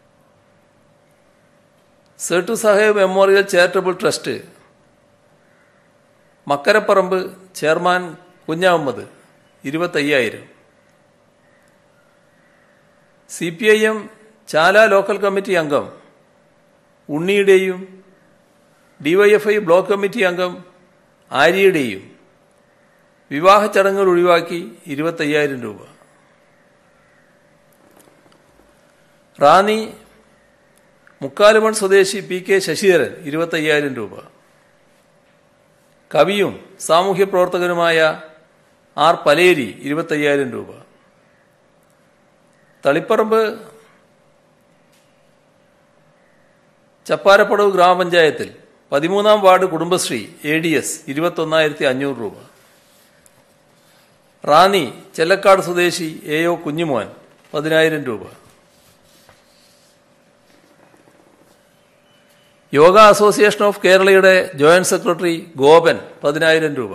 Settu Saheb memorial charitable trust Makkaraparamba chairman Kunjahammed ഇരുപത്തയ്യായിരം C P I M Chala local committee അംഗം ഉണ്ണിയുടെയും ഡിവൈഎഫ്ഐ ബ്ലോക്ക് കമ്മിറ്റി അംഗം ആര്യയുടെയും വിവാഹ ചടങ്ങുകൾ ഒഴിവാക്കി ഇരുപത്തയ്യായിരം രൂപ റാന്നി മുക്കാലുമൺ സ്വദേശി പി കെ ശശിധരൻ ഇരുപത്തയ്യായിരം രൂപ കവിയും സാമൂഹ്യ പ്രവർത്തകനുമായ ആർ പലേരി ഇരുപത്തയ്യായിരം രൂപ തളിപ്പറമ്പ് ചപ്പാരപ്പടവ് ഗ്രാമപഞ്ചായത്തിൽ പതിമൂന്നാം ward Kudumbashree A D S ഇരുപത്തൊന്നായിരത്തി അഞ്ഞൂറ് രൂപ റാന്നി ചെല്ലക്കാട് സ്വദേശി എ ഒ കുഞ്ഞുമോൻ പതിനായിരം രൂപ യോഗ അസോസിയേഷൻ ഓഫ് കേരളയുടെ ജോയിന്റ് സെക്രട്ടറി ഗോപൻ പതിനായിരം രൂപ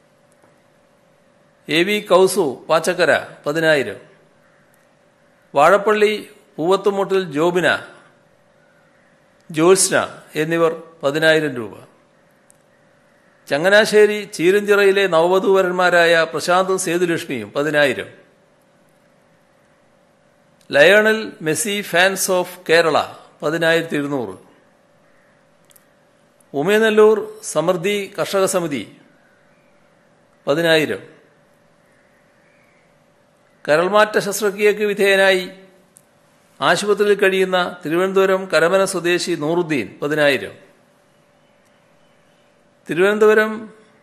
എ വി കൗസു പാച്ചക്കര പതിനായിരം വാഴപ്പള്ളി പൂവത്തുമുട്ടിൽ ജോബിന ജ്യോത്സ്ന എന്നിവർ പതിനായിരം രൂപ ചങ്ങനാശ്ശേരി ചീരഞ്ചിറയിലെ നവവധൂവരന്മാരായ പ്രശാന്തും സേതുലക്ഷ്മിയും പതിനായിരം Lionel Messi fans of Kerala പതിനായിരത്തി ഇരുന്നൂറ് ഉമയനെല്ലൂർ സമൃദ്ധി കർഷക സമിതി പതിനായിരം കരൾമാറ്റ ശസ്ത്രക്രിയക്ക് വിധേയനായി ആശുപത്രിയിൽ കഴിയുന്ന തിരുവനന്തപുരം കരമന സ്വദേശി നൂറുദ്ദീൻ പതിനായിരം Thiruvananthapuram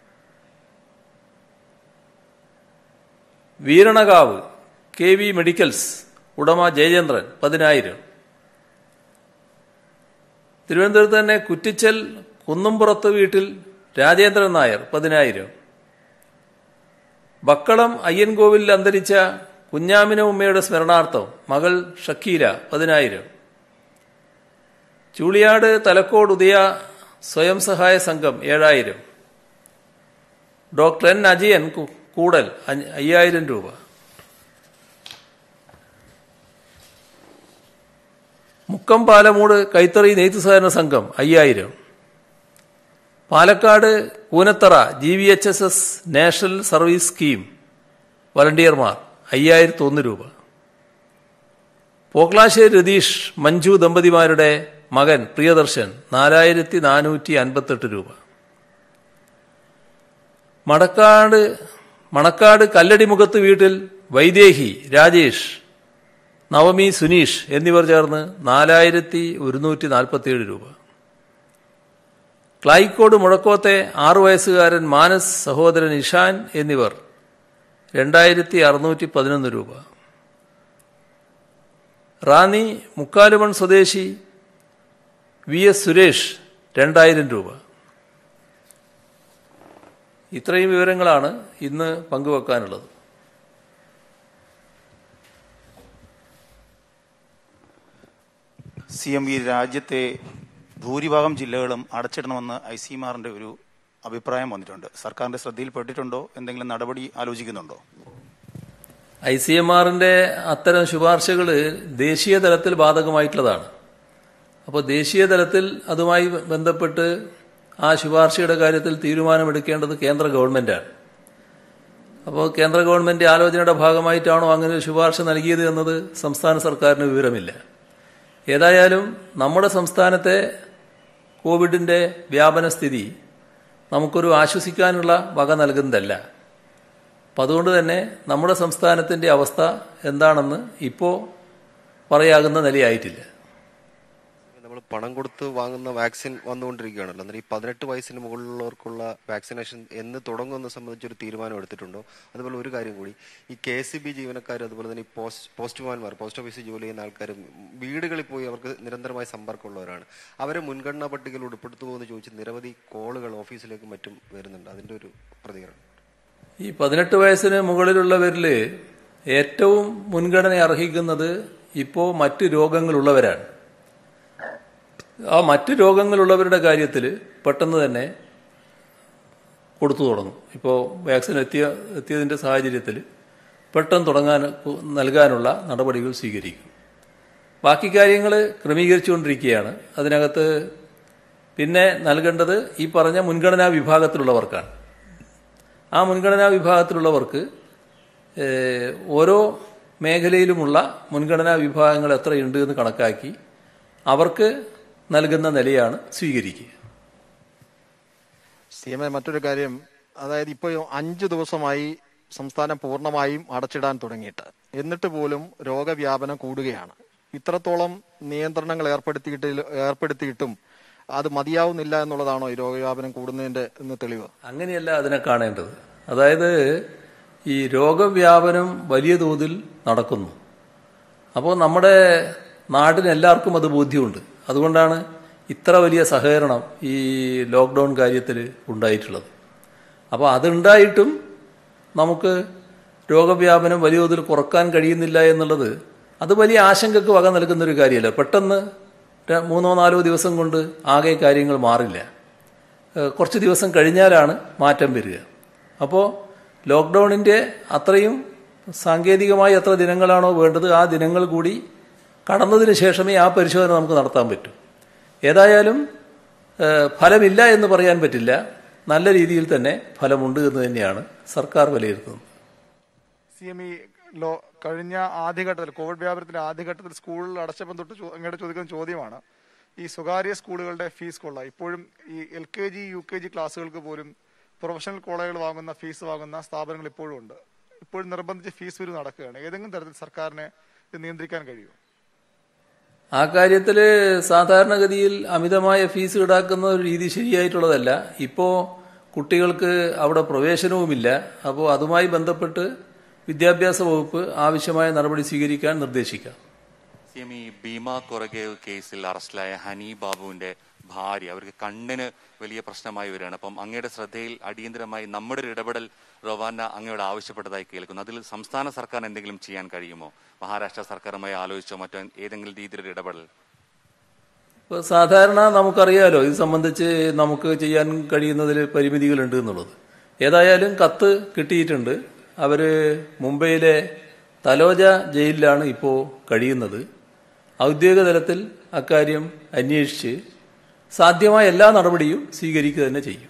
Veeranakavu K V medicals ഉടമ ജയചന്ദ്രൻ പതിനായിരം തിരുവനന്തപുരത്ത് തന്നെ കുറ്റിച്ചൽ കുന്നുംപുറത്ത് വീട്ടിൽ രാജേന്ദ്രൻ നായർ പതിനായിരം ബക്കളം അയ്യൻകോവിലിൽ അന്തരിച്ച കുഞ്ഞാമിന ഉമ്മയുടെ സ്മരണാർത്ഥം മകൾ ഷക്കീല പതിനായിരം ചൂളിയാട് തലക്കോട് ഉദയ സ്വയം സഹായ സംഘം ഏഴായിരം ഡോക്ടർ എൻ അജയൻ കു- കൂടൽ അഞ്ഞ- അയ്യായിരം രൂപ മുക്കം പാലമൂട് കൈത്തറി നെയ്ത്ത് സഹകരണ സംഘം അയ്യായിരം Palakkad Koonathara G V H S S national service scheme വളണ്ടിയർമാർ അയ്യായിരത്തി ഒന്ന് രൂപ പോക്ലാശ്ശേരി രതീഷ് മഞ്ജു ദമ്പതിമാരുടെ മകൻ പ്രിയദർശൻ നാലായിരത്തി നാനൂറ്റി അൻപത്തെട്ട് രൂപ മണക്കാട് മണക്കാട് കല്ലടിമുഖത്ത് വീട്ടിൽ വൈദേഹി രാജേഷ് നവമി സുനീഷ് എന്നിവർ ചേർന്ന് നാലായിരത്തി ഒരുന്നൂറ്റി നാൽപ്പത്തിയേഴ് രൂപ ക്ലായിക്കോട് മുഴക്കോത്തെ ആറു വയസ്സുകാരൻ മാനസ് സഹോദരൻ ഇഷാൻ എന്നിവർ രണ്ടായിരത്തി അറുന്നൂറ്റി പതിനൊന്ന് രൂപ റാന്നി മുക്കാലുമൺ സ്വദേശി വി എസ് സുരേഷ് രണ്ടായിരം രൂപ ഇത്രയും വിവരങ്ങളാണ് ഇന്ന് പങ്കുവെക്കാനുള്ളത് സി എം ഈ രാജ്യത്തെ ഭൂരിഭാഗം ജില്ലകളും അടച്ചിടണമെന്ന് ഐ സി മാറിന്റെ ഒരു അഭിപ്രായം വന്നിട്ടുണ്ട് സർക്കാരിന്റെ ശ്രദ്ധയിൽപ്പെട്ടിട്ടുണ്ടോ എന്തെങ്കിലും നടപടി ആലോചിക്കുന്നുണ്ടോ ഐ സി എം ആറിന്റെ അത്തരം ശുപാർശകൾ ദേശീയ തലത്തിൽ ബാധകമായിട്ടുള്ളതാണ് അപ്പോൾ ദേശീയ തലത്തിൽ അതുമായി ബന്ധപ്പെട്ട് ആ ശുപാർശയുടെ കാര്യത്തിൽ തീരുമാനമെടുക്കേണ്ടത് കേന്ദ്ര ഗവൺമെന്റാണ് അപ്പോൾ കേന്ദ്ര ഗവൺമെന്റ് ആലോചനയുടെ ഭാഗമായിട്ടാണോ അങ്ങനെ ഒരു ശുപാർശ നൽകിയത് എന്നത് സംസ്ഥാന സർക്കാരിന് വിവരമില്ല ഏതായാലും നമ്മുടെ സംസ്ഥാനത്തെ കോവിഡിന്റെ വ്യാപന സ്ഥിതി നമുക്കൊരു ആശ്വസിക്കാനുള്ള വക നൽകുന്നതല്ല അപ്പം അതുകൊണ്ട് തന്നെ നമ്മുടെ സംസ്ഥാനത്തിന്റെ അവസ്ഥ എന്താണെന്ന് ഇപ്പോൾ പറയാകുന്ന നിലയായിട്ടില്ല നമ്മൾ പണം കൊടുത്ത് വാങ്ങുന്ന വാക്സിൻ വന്നുകൊണ്ടിരിക്കുകയാണല്ലോ അന്നേരം ഈ പതിനെട്ട് വയസ്സിന് മുകളിലുള്ളവർക്കുള്ള വാക്സിനേഷൻ എന്ന് തുടങ്ങുമെന്ന് സംബന്ധിച്ചൊരു തീരുമാനം എടുത്തിട്ടുണ്ടോ അതുപോലെ ഒരു കാര്യം കൂടി ഈ കെ എസ് ബി ജീവനക്കാർ അതുപോലെ തന്നെ ഈ പോസ്റ്റ് പോസ്റ്റ്മാൻമാർ പോസ്റ്റ് ഓഫീസിൽ ജോലി ചെയ്യുന്ന ആൾക്കാർ വീടുകളിൽ പോയി അവർക്ക് നിരന്തരമായ സമ്പർക്കമുള്ളവരാണ് അവരെ മുൻഗണനാ പട്ടികയിൽ ഉൾപ്പെടുത്തുമോ എന്ന് ചോദിച്ച് നിരവധി കോളുകൾ ഓഫീസിലേക്കും മറ്റും വരുന്നുണ്ട് അതിന്റെ ഒരു പ്രതികരണം ഈ പതിനെട്ട് വയസ്സിന് മുകളിലുള്ളവരിൽ ഏറ്റവും മുൻഗണന അർഹിക്കുന്നത് ഇപ്പോൾ മറ്റ് രോഗങ്ങളുള്ളവരാണ് ആ മറ്റ് രോഗങ്ങളുള്ളവരുടെ കാര്യത്തിൽ പെട്ടെന്ന് തന്നെ കൊടുത്തു തുടങ്ങും ഇപ്പോൾ വാക്സിൻ എത്തിയ എത്തിയതിൻ്റെ സാഹചര്യത്തിൽ പെട്ടെന്ന് തുടങ്ങാൻ നൽകാനുള്ള നടപടികൾ സ്വീകരിക്കും ബാക്കി കാര്യങ്ങൾ ക്രമീകരിച്ചുകൊണ്ടിരിക്കുകയാണ് അതിനകത്ത് പിന്നെ നൽകേണ്ടത് ഈ പറഞ്ഞ മുൻഗണനാ വിഭാഗത്തിലുള്ളവർക്കാണ് ആ മുൻഗണനാ വിഭാഗത്തിലുള്ളവർക്ക് ഏഹ്, ഓരോ മേഖലയിലുമുള്ള മുൻഗണനാ വിഭാഗങ്ങൾ എത്രയുണ്ട് എന്ന് കണക്കാക്കി അവർക്ക് നൽകുന്ന നിലയാണ് സ്വീകരിക്കുക സി എം എ മറ്റൊരു കാര്യം അതായത് ഇപ്പോൾ അഞ്ചു ദിവസമായി സംസ്ഥാനം പൂർണ്ണമായും അടച്ചിടാൻ തുടങ്ങിയിട്ട് എന്നിട്ട് പോലും രോഗവ്യാപനം കൂടുകയാണ് ഇത്രത്തോളം നിയന്ത്രണങ്ങൾ ഏർപ്പെടുത്തിയിട്ട് ഏർപ്പെടുത്തിയിട്ടും അത് മതിയാവുന്നില്ല എന്നുള്ളതാണോ ഈ രോഗവ്യാപനം കൂടുന്നതിന്റെ ഇന്ന് തെളിവ് അങ്ങനെയല്ല അതിനെ കാണേണ്ടത് അതായത് ഈ രോഗവ്യാപനം വലിയ തോതിൽ നടക്കുന്നു അപ്പോൾ നമ്മുടെ നാടിന് എല്ലാവർക്കും അത് ബോധ്യമുണ്ട് അതുകൊണ്ടാണ് ഇത്ര വലിയ സഹകരണം ഈ ലോക്ക്ഡൗൺ കാര്യത്തിൽ ഉണ്ടായിട്ടുള്ളത് അപ്പോൾ അതുണ്ടായിട്ടും നമുക്ക് രോഗവ്യാപനം വലിയ തോതിൽ കുറക്കാൻ കഴിയുന്നില്ല എന്നുള്ളത് അത് വലിയ ആശങ്കക്ക് വക നൽകുന്നൊരു കാര്യമല്ല പെട്ടെന്ന് ര- മൂന്നോ നാലോ ദിവസം കൊണ്ട് ആകെ കാര്യങ്ങൾ മാറില്ല ഏഹ് കുറച്ച് ദിവസം കഴിഞ്ഞാലാണ് മാറ്റം വരിക അപ്പോൾ ലോക്ക്ഡൗണിൻ്റെ അത്രയും സാങ്കേതികമായി എത്ര ദിനങ്ങളാണോ വേണ്ടത് ആ ദിനങ്ങൾ കൂടി കടന്നതിന് ശേഷമേ ആ പരിശോധന നമുക്ക് നടത്താൻ പറ്റൂ ഏതായാലും ഏഹ് ഫലമില്ല എന്ന് പറയാൻ പറ്റില്ല നല്ല രീതിയിൽ തന്നെ ഫലമുണ്ട് എന്ന് തന്നെയാണ് സർക്കാർ വിലയിരുത്തുന്നത് സി എം ഇ ലോ കഴിഞ്ഞ ആദ്യഘട്ടത്തിൽ കോവിഡ് വ്യാപനത്തിന്റെ ആദ്യഘട്ടത്തിൽ സ്കൂളിൽ അടച്ചപ്പം തൊട്ട് ചോ- അങ്ങോട്ട് ചോദിക്കുന്ന ചോദ്യമാണ് ഈ സ്വകാര്യ സ്കൂളുകളുടെ ഫീസ് കൊള്ള ഇപ്പോഴും ഈ L K G U K G ക്ലാസ്സുകൾക്ക് പോലും പ്രൊഫഷണൽ കോളേജുകൾ വാങ്ങുന്ന ഫീസ് വാങ്ങുന്ന സ്ഥാപനങ്ങൾ ഇപ്പോഴും ഉണ്ട് ഇപ്പോഴും നിർബന്ധിച്ച് ഫീസ് വരും നടക്കുകയാണ് ഏതെങ്കിലും തരത്തിൽ സർക്കാരിനെ ഇത് നിയന്ത്രിക്കാൻ കഴിയുമോ ആ കാര്യത്തിൽ സാധാരണഗതിയിൽ അമിതമായ ഫീസ് ഈടാക്കുന്ന ഒരു രീതി ശരിയായിട്ടുള്ളതല്ല ഇപ്പോൾ കുട്ടികൾക്ക് അവിടെ പ്രവേശനവുമില്ല അപ്പോൾ അതുമായി ബന്ധപ്പെട്ട് വിദ്യാഭ്യാസ വകുപ്പ് ആവശ്യമായ നടപടി സ്വീകരിക്കാൻ നിർദ്ദേശിക്കാം സി എം ഈ ഭീമ കൊറഗേവ് കേസിൽ അറസ്റ്റിലായ ഹനി ബാബുവിന്റെ ഭാര്യ അവർക്ക് കണ്ണിന് വലിയ പ്രശ്നമായി വരികയാണ് അപ്പം അങ്ങയുടെ ശ്രദ്ധയിൽ അടിയന്തരമായി നമ്മുടെ ഒരു ഇടപെടൽ റൊവാന അങ്ങയോട് ആവശ്യപ്പെട്ടതായി കേൾക്കുന്നു അതിൽ സംസ്ഥാന സർക്കാർ എന്തെങ്കിലും ചെയ്യാൻ കഴിയുമോ മഹാരാഷ്ട്ര സർക്കാരുമായി ആലോചിച്ചോ മറ്റോ ഏതെങ്കിലും രീതിയിലൊരു ഇടപെടൽ ഇപ്പോൾ സാധാരണ നമുക്കറിയാലോ ഇത് സംബന്ധിച്ച് നമുക്ക് ചെയ്യാൻ കഴിയുന്നതിൽ പരിമിതികളുണ്ട് എന്നുള്ളത് ഏതായാലും കത്ത് കിട്ടിയിട്ടുണ്ട് അവർ മുംബൈയിലെ തലോജ ജയിലിലാണ് ഇപ്പോൾ കഴിയുന്നത് ഔദ്യോഗിക തലത്തിൽ അക്കാര്യം അന്വേഷിച്ച് സാധ്യമായ എല്ലാ നടപടിയും സ്വീകരിക്കുക തന്നെ ചെയ്യും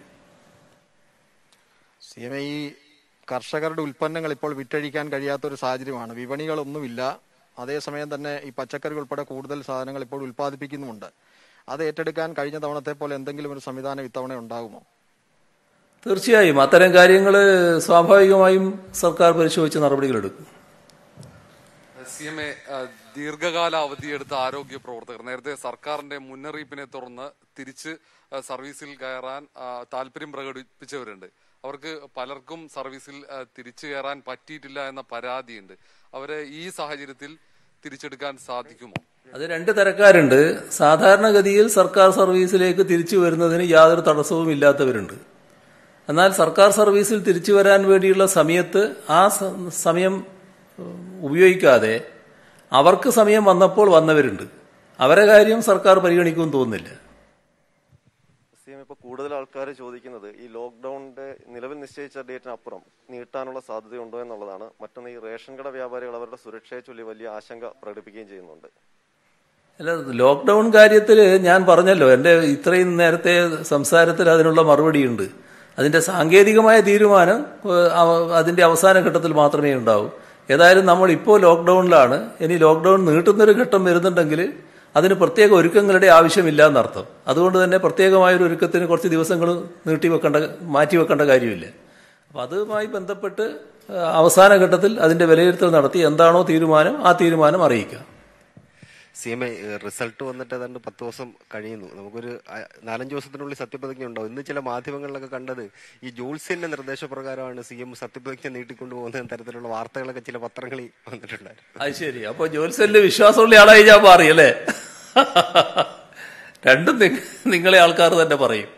സി എം ഈ കർഷകരുടെ ഉൽപ്പന്നങ്ങൾ ഇപ്പോൾ വിറ്റഴിക്കാൻ കഴിയാത്ത ഒരു സാഹചര്യമാണ് വിപണികളൊന്നുമില്ല അതേസമയം തന്നെ ഈ പച്ചക്കറി ഉൾപ്പെടെ കൂടുതൽ സാധനങ്ങൾ ഇപ്പോൾ ഉൽപ്പാദിപ്പിക്കുന്നുമുണ്ട് അത് ഏറ്റെടുക്കാൻ കഴിഞ്ഞ തവണത്തെ പോലെ എന്തെങ്കിലും ഒരു സംവിധാനം ഇത്തവണ ഉണ്ടാകുമോ തീർച്ചയായും അത്തരം കാര്യങ്ങൾ സ്വാഭാവികമായും സർക്കാർ പരിശോധിച്ച് നടപടികളെടുക്കും സി എം എ ദീർഘകാല അവധിയെടുത്ത ആരോഗ്യ പ്രവർത്തകർ നേരത്തെ സർക്കാരിന്റെ മുന്നറിയിപ്പിനെ തുടർന്ന് തിരിച്ച് ആ, സർവീസിൽ കയറാൻ ആ, താല്പര്യം പ്രകടിപ്പിച്ചവരുണ്ട് അവർക്ക് പലർക്കും സർവീസിൽ ആ, തിരിച്ചു കയറാൻ പറ്റിയിട്ടില്ല എന്ന പരാതിയുണ്ട് അവരെ ഈ സാഹചര്യത്തിൽ തിരിച്ചെടുക്കാൻ സാധിക്കുമോ അത് രണ്ട് തരക്കാരുണ്ട് സാധാരണഗതിയിൽ സർക്കാർ സർവീസിലേക്ക് തിരിച്ചു വരുന്നതിന് യാതൊരു തടസ്സവും ഇല്ലാത്തവരുണ്ട് എന്നാൽ സർക്കാർ സർവീസിൽ തിരിച്ചു വരാൻ വേണ്ടിയുള്ള സമയത്ത് ആ സ- സമയം ഉം, ഉപയോഗിക്കാതെ അവർക്ക് സമയം വന്നപ്പോൾ വന്നവരുണ്ട് അവരെ കാര്യം സർക്കാർ പരിഗണിക്കുമെന്ന് തോന്നുന്നില്ല സി എം ഇപ്പോൾ കൂടുതൽ ആൾക്കാർ ചോദിക്കുന്നത് ഈ ലോക്ക്ഡൌണിന്റെ നിലവിൽ നിശ്ചയിച്ച ഡേറ്റിനപ്പുറം നീട്ടാനുള്ള സാധ്യതയുണ്ടോ എന്നുള്ളതാണ് മറ്റൊന്ന് ഈ റേഷൻ കട വ്യാപാരികൾ അവരുടെ സുരക്ഷയെ ചൊല്ലി വലിയ ആശങ്ക പ്രകടിപ്പിക്കുകയും ചെയ്യുന്നുണ്ട് അല്ല ലോക്ക്ഡൌൺ കാര്യത്തിൽ ഞാൻ പറഞ്ഞല്ലോ എൻ്റെ ഇത്രയും നേരത്തെ സംസാരത്തിൽ അതിനുള്ള മറുപടിയുണ്ട് അതിൻ്റെ സാങ്കേതികമായ തീരുമാനം ഏഹ്, അവ- അതിൻ്റെ അവസാന ഘട്ടത്തിൽ മാത്രമേ ഉണ്ടാവൂ ഏതായാലും നമ്മൾ ഇപ്പോൾ ലോക്ക്ഡൌണിലാണ് ഇനി ലോക്ക്ഡൌൺ നീട്ടുന്നൊരു ഘട്ടം വരുന്നുണ്ടെങ്കിൽ അതിന് പ്രത്യേക ഒരുക്കങ്ങളുടെ ആവശ്യമില്ല എന്നർത്ഥം അതുകൊണ്ട് തന്നെ പ്രത്യേകമായ ഒരു ഒരുക്കത്തിന് കുറച്ച് ദിവസങ്ങൾ നീട്ടിവെക്കേണ്ട മാറ്റിവെക്കേണ്ട കാര്യമില്ല അപ്പം അതുമായി ബന്ധപ്പെട്ട് ഏഹ്, അവസാന ഘട്ടത്തിൽ അതിൻ്റെ വിലയിരുത്തൽ നടത്തി എന്താണോ തീരുമാനം ആ തീരുമാനം അറിയിക്കാം സി എം ഐ റിസൾട്ട് വന്നിട്ട് ഏതാണ്ട് പത്ത് ദിവസം കഴിയുന്നു നമുക്കൊരു ആ, നാലഞ്ച് ദിവസത്തിനുള്ളിൽ സത്യപ്രതിജ്ഞ ഉണ്ടാവും ഇന്ന് ചില മാധ്യമങ്ങളിലൊക്കെ കണ്ടത് ഈ ജോത്സ്യന്റെ നിർദ്ദേശപ്രകാരമാണ് സി എം സത്യപ്രതിജ്ഞ നീട്ടിക്കൊണ്ടുപോകുന്ന തരത്തിലുള്ള വാർത്തകളൊക്കെ ചില പത്രങ്ങളിൽ വന്നിട്ടുണ്ടായിരുന്നു അത് ശരി അപ്പൊ ജോത്സലിന് വിശ്വാസമുള്ള ആളായി ഞാൻ മാറി അല്ലേ രണ്ടും നി- നിങ്ങളെ ആൾക്കാർ തന്നെ പറയും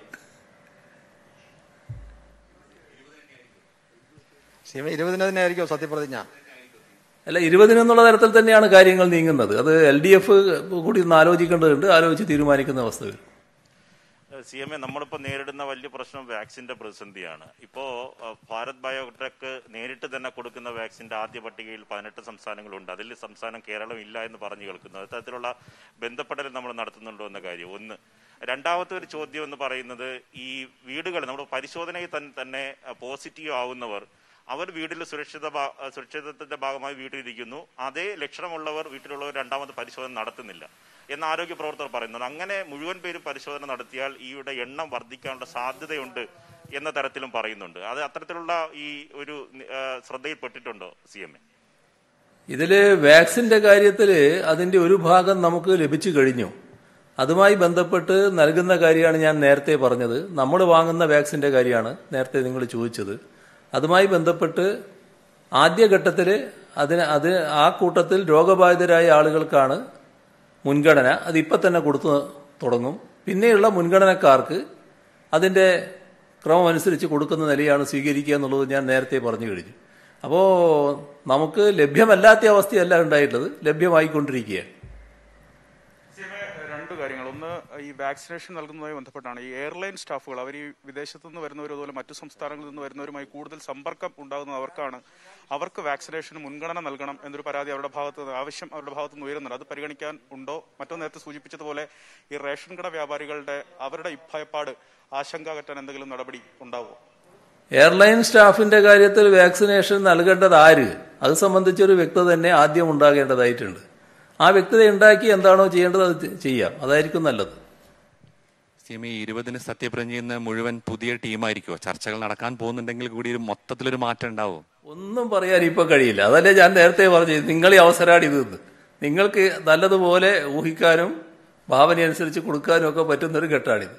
സി എം ഇരുപതിന് തന്നെ ആയിരിക്കും സത്യപ്രതിജ്ഞ അല്ല ഇരുപതിനെന്നുള്ള തരത്തിൽ തന്നെയാണ് കാര്യങ്ങൾ നീങ്ങുന്നത് അത് എൽ ഡി എഫ് കൂടി ഒന്ന് ആലോചിക്കേണ്ടതുണ്ട് ആലോചിച്ച് തീരുമാനിക്കുന്ന അവസ്ഥ വരും സി എം എ നമ്മളിപ്പോൾ നേരിടുന്ന വലിയ പ്രശ്നം വാക്സിന്റെ പ്രതിസന്ധിയാണ് ഇപ്പോൾ ഭാരത് ബയോടെക് നേരിട്ട് തന്നെ കൊടുക്കുന്ന വാക്സിന്റെ ആദ്യ പട്ടികയിൽ പതിനെട്ട് സംസ്ഥാനങ്ങളുണ്ട് അതിൽ സംസ്ഥാനം കേരളം ഇല്ല എന്ന് പറഞ്ഞു കേൾക്കുന്നു അത്തരത്തിലുള്ള ബന്ധപ്പെടൽ നമ്മൾ നടത്തുന്നുണ്ടോ എന്ന കാര്യം ഒന്ന് രണ്ടാമത്തെ ഒരു ചോദ്യം എന്ന് പറയുന്നത് ഈ വീടുകൾ നമ്മൾ പരിശോധനയിൽ തന്നെ തന്നെ പോസിറ്റീവ് ആവുന്നവർ അവർ വീട്ടിൽ സുരക്ഷിത ഭാ- സുരക്ഷിതത്വത്തിന്റെ ഭാഗമായി വീട്ടിലിരിക്കുന്നു അതേ ലക്ഷണമുള്ളവർ വീട്ടിലുള്ളവർ രണ്ടാമത് പരിശോധന നടത്തുന്നില്ല എന്ന് ആരോഗ്യ പ്രവർത്തകർ പറയുന്നത് അങ്ങനെ മുഴുവൻ പേരും പരിശോധന നടത്തിയാൽ ഈയുടെ എണ്ണം വർദ്ധിക്കാനുള്ള സാധ്യതയുണ്ട് എന്ന തരത്തിലും പറയുന്നുണ്ട് അത് അത്തരത്തിലുള്ള ഈ ഒരു ആ, ശ്രദ്ധയിൽപ്പെട്ടിട്ടുണ്ടോ സി എം എ ഇതില് വാക്സിന്റെ കാര്യത്തിൽ അതിന്റെ ഒരു ഭാഗം നമുക്ക് ലഭിച്ചു കഴിഞ്ഞു അതുമായി ബന്ധപ്പെട്ട് നൽകുന്ന കാര്യമാണ് ഞാൻ നേരത്തെ പറഞ്ഞത് നമ്മൾ വാങ്ങുന്ന വാക്സിന്റെ കാര്യമാണ് നേരത്തെ നിങ്ങൾ ചോദിച്ചത് അതുമായി ബന്ധപ്പെട്ട് ആദ്യഘട്ടത്തിൽ അതിന് അത് ആ കൂട്ടത്തിൽ രോഗബാധിതരായ ആളുകൾക്കാണ് മുൻഗണന അത് ഇപ്പം തന്നെ കൊടുത്തു തുടങ്ങും പിന്നെയുള്ള മുൻഗണനക്കാർക്ക് അതിൻ്റെ ക്രമം അനുസരിച്ച് കൊടുക്കുന്ന നിലയാണ് സ്വീകരിക്കുക എന്നുള്ളത് ഞാൻ നേരത്തെ പറഞ്ഞു കഴിഞ്ഞു അപ്പോൾ നമുക്ക് ലഭ്യമല്ലാത്ത അവസ്ഥയല്ല ഉണ്ടായിട്ടുള്ളത് ലഭ്യമായിക്കൊണ്ടിരിക്കുകയാണ് രണ്ട് കാര്യങ്ങൾ ഒന്ന് ഈ വാക്സിനേഷൻ നൽകുന്നതുമായി ബന്ധപ്പെട്ടാണ് ഈ എയർലൈൻ സ്റ്റാഫുകൾ അവർ ഈ വിദേശത്തു നിന്ന് വരുന്നവരും അതുപോലെ മറ്റു സംസ്ഥാനങ്ങളിൽ നിന്ന് വരുന്നവരുമായി കൂടുതൽ സമ്പർക്കം ഉണ്ടാകുന്നത് അവർക്കാണ് അവർക്ക് വാക്സിനേഷന് മുൻഗണന നൽകണം എന്നൊരു പരാതി അവരുടെ ഭാഗത്ത് നിന്ന് ആവശ്യം അവരുടെ ഭാഗത്ത് നിന്ന് ഉയരുന്നുണ്ട് അത് പരിഗണിക്കാൻ ഉണ്ടോ മറ്റോ നേരത്തെ സൂചിപ്പിച്ചതുപോലെ ഈ റേഷൻ കട വ്യാപാരികളുടെ അവരുടെ ഈ ഭയപ്പാട് ആശങ്ക കറ്റാൻ എന്തെങ്കിലും നടപടി ഉണ്ടാവുമോ എയർലൈൻ സ്റ്റാഫിന്റെ കാര്യത്തിൽ വാക്സിനേഷൻ നൽകേണ്ടത് ആര് അത് സംബന്ധിച്ചൊരു വ്യക്തത തന്നെ ആദ്യം ഉണ്ടാകേണ്ടതായിട്ടുണ്ട് ആ വ്യക്തത ഉണ്ടാക്കി എന്താണോ ചെയ്യേണ്ടത് അത് ചെയ്യാം അതായിരിക്കും നല്ലത് സി എം ഈ ഇരുപതിന് സത്യപ്രതിജ്ഞ ചെയ്യുന്ന മുഴുവൻ പുതിയ ടീമായിരിക്കുമോ ചർച്ചകൾ നടക്കാൻ പോകുന്നുണ്ടെങ്കിൽ കൂടി ഒരു മൊത്തത്തിലൊരു മാറ്റം ഉണ്ടാവും ഒന്നും പറയാൻ ഇപ്പൊ കഴിയില്ല അതല്ലേ ഞാൻ നേരത്തെ പറഞ്ഞത് നിങ്ങൾ ഈ അവസരമാണ് ഇത് എന്ന്. നിങ്ങൾക്ക് നല്ലതുപോലെ ഊഹിക്കാനും ഭാവന അനുസരിച്ച് കൊടുക്കാനും ഒക്കെ പറ്റുന്ന ഒരു ഘട്ടമാണിത്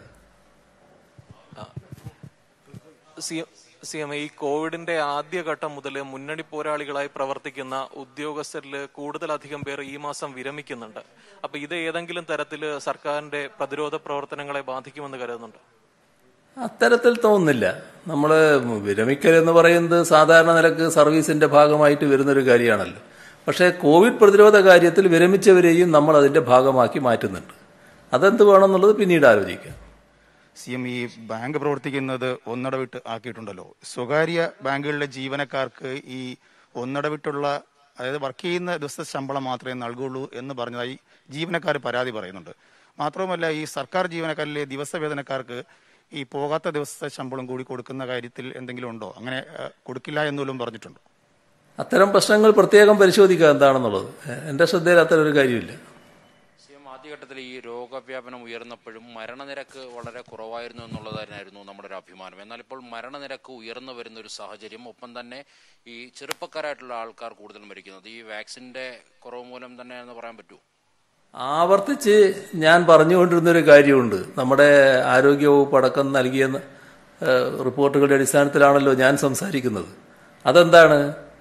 സി എം ഈ കോവിഡിന്റെ ആദ്യഘട്ടം മുതൽ മുന്നണി പോരാളികളായി പ്രവർത്തിക്കുന്ന ഉദ്യോഗസ്ഥരിൽ കൂടുതലധികം പേർ ഈ മാസം വിരമിക്കുന്നുണ്ട് അപ്പൊ ഇത് ഏതെങ്കിലും തരത്തിൽ സർക്കാരിന്റെ പ്രതിരോധ പ്രവർത്തനങ്ങളെ ബാധിക്കുമെന്ന് കരുതുന്നുണ്ട് അത്തരത്തിൽ തോന്നുന്നില്ല നമ്മൾ വിരമിക്കൽ എന്ന് പറയുന്നത് സാധാരണ നിലക്ക് സർവീസിന്റെ ഭാഗമായിട്ട് വരുന്നൊരു കാര്യമാണല്ലോ പക്ഷേ കോവിഡ് പ്രതിരോധ കാര്യത്തിൽ വിരമിച്ചവരെയും നമ്മൾ അതിന്റെ ഭാഗമാക്കി മാറ്റുന്നുണ്ട് അതെന്ത് വേണമെന്നുള്ളത് പിന്നീട് ആലോചിക്കാം സി എം ഈ ബാങ്ക് പ്രവർത്തിക്കുന്നത് ഒന്നിടവിട്ട് ആക്കിയിട്ടുണ്ടല്ലോ സ്വകാര്യ ബാങ്കുകളിലെ ജീവനക്കാർക്ക് ഈ ഒന്നിടവിട്ടുള്ള അതായത് വർക്ക് ചെയ്യുന്ന ദിവസത്തെ ശമ്പളം മാത്രമേ നൽകുള്ളൂ എന്ന് പറഞ്ഞതായി ജീവനക്കാർ പരാതി പറയുന്നുണ്ട് മാത്രവുമല്ല ഈ സർക്കാർ ജീവനക്കാരിലെ ദിവസവേതനക്കാർക്ക് ഈ പോകാത്ത ദിവസത്തെ ശമ്പളം കൂടി കൊടുക്കുന്ന കാര്യത്തിൽ എന്തെങ്കിലും ഉണ്ടോ അങ്ങനെ ഏഹ്, കൊടുക്കില്ല എന്നുപോലും പറഞ്ഞിട്ടുണ്ടോ അത്തരം പ്രശ്നങ്ങൾ പ്രത്യേകം പരിശോധിക്കുക എന്താണെന്നുള്ളത് എന്റെ ശ്രദ്ധയിൽ അത്തരം ഒരു കാര്യമില്ല സി എം ആദ്യഘട്ടത്തിൽ ഈ രോഗവ്യാപനം ഉയർന്നപ്പോഴും മരണനിരക്ക് വളരെ കുറവായിരുന്നു എന്നുള്ളതായിരുന്നു നമ്മുടെ ഒരു അഭിമാനം എന്നാൽ ഇപ്പോൾ മരണനിരക്ക് ഉയർന്നു വരുന്ന ഒരു സാഹചര്യം ഒപ്പം തന്നെ ഈ ചെറുപ്പക്കാരായിട്ടുള്ള ആൾക്കാർ കൂടുതൽ മരിക്കുന്നത് ഈ വാക്സിന്റെ കുറവ് മൂലം തന്നെ എന്ന് പറയാൻ പറ്റുമോ ആവർത്തിച്ച് ഞാൻ പറഞ്ഞുകൊണ്ടിരുന്ന ഒരു കാര്യമുണ്ട് നമ്മുടെ ആരോഗ്യവകുപ്പ് അടക്കം നൽകിയ ഏഹ്, റിപ്പോർട്ടുകളുടെ അടിസ്ഥാനത്തിലാണല്ലോ ഞാൻ സംസാരിക്കുന്നത് അതെന്താണ്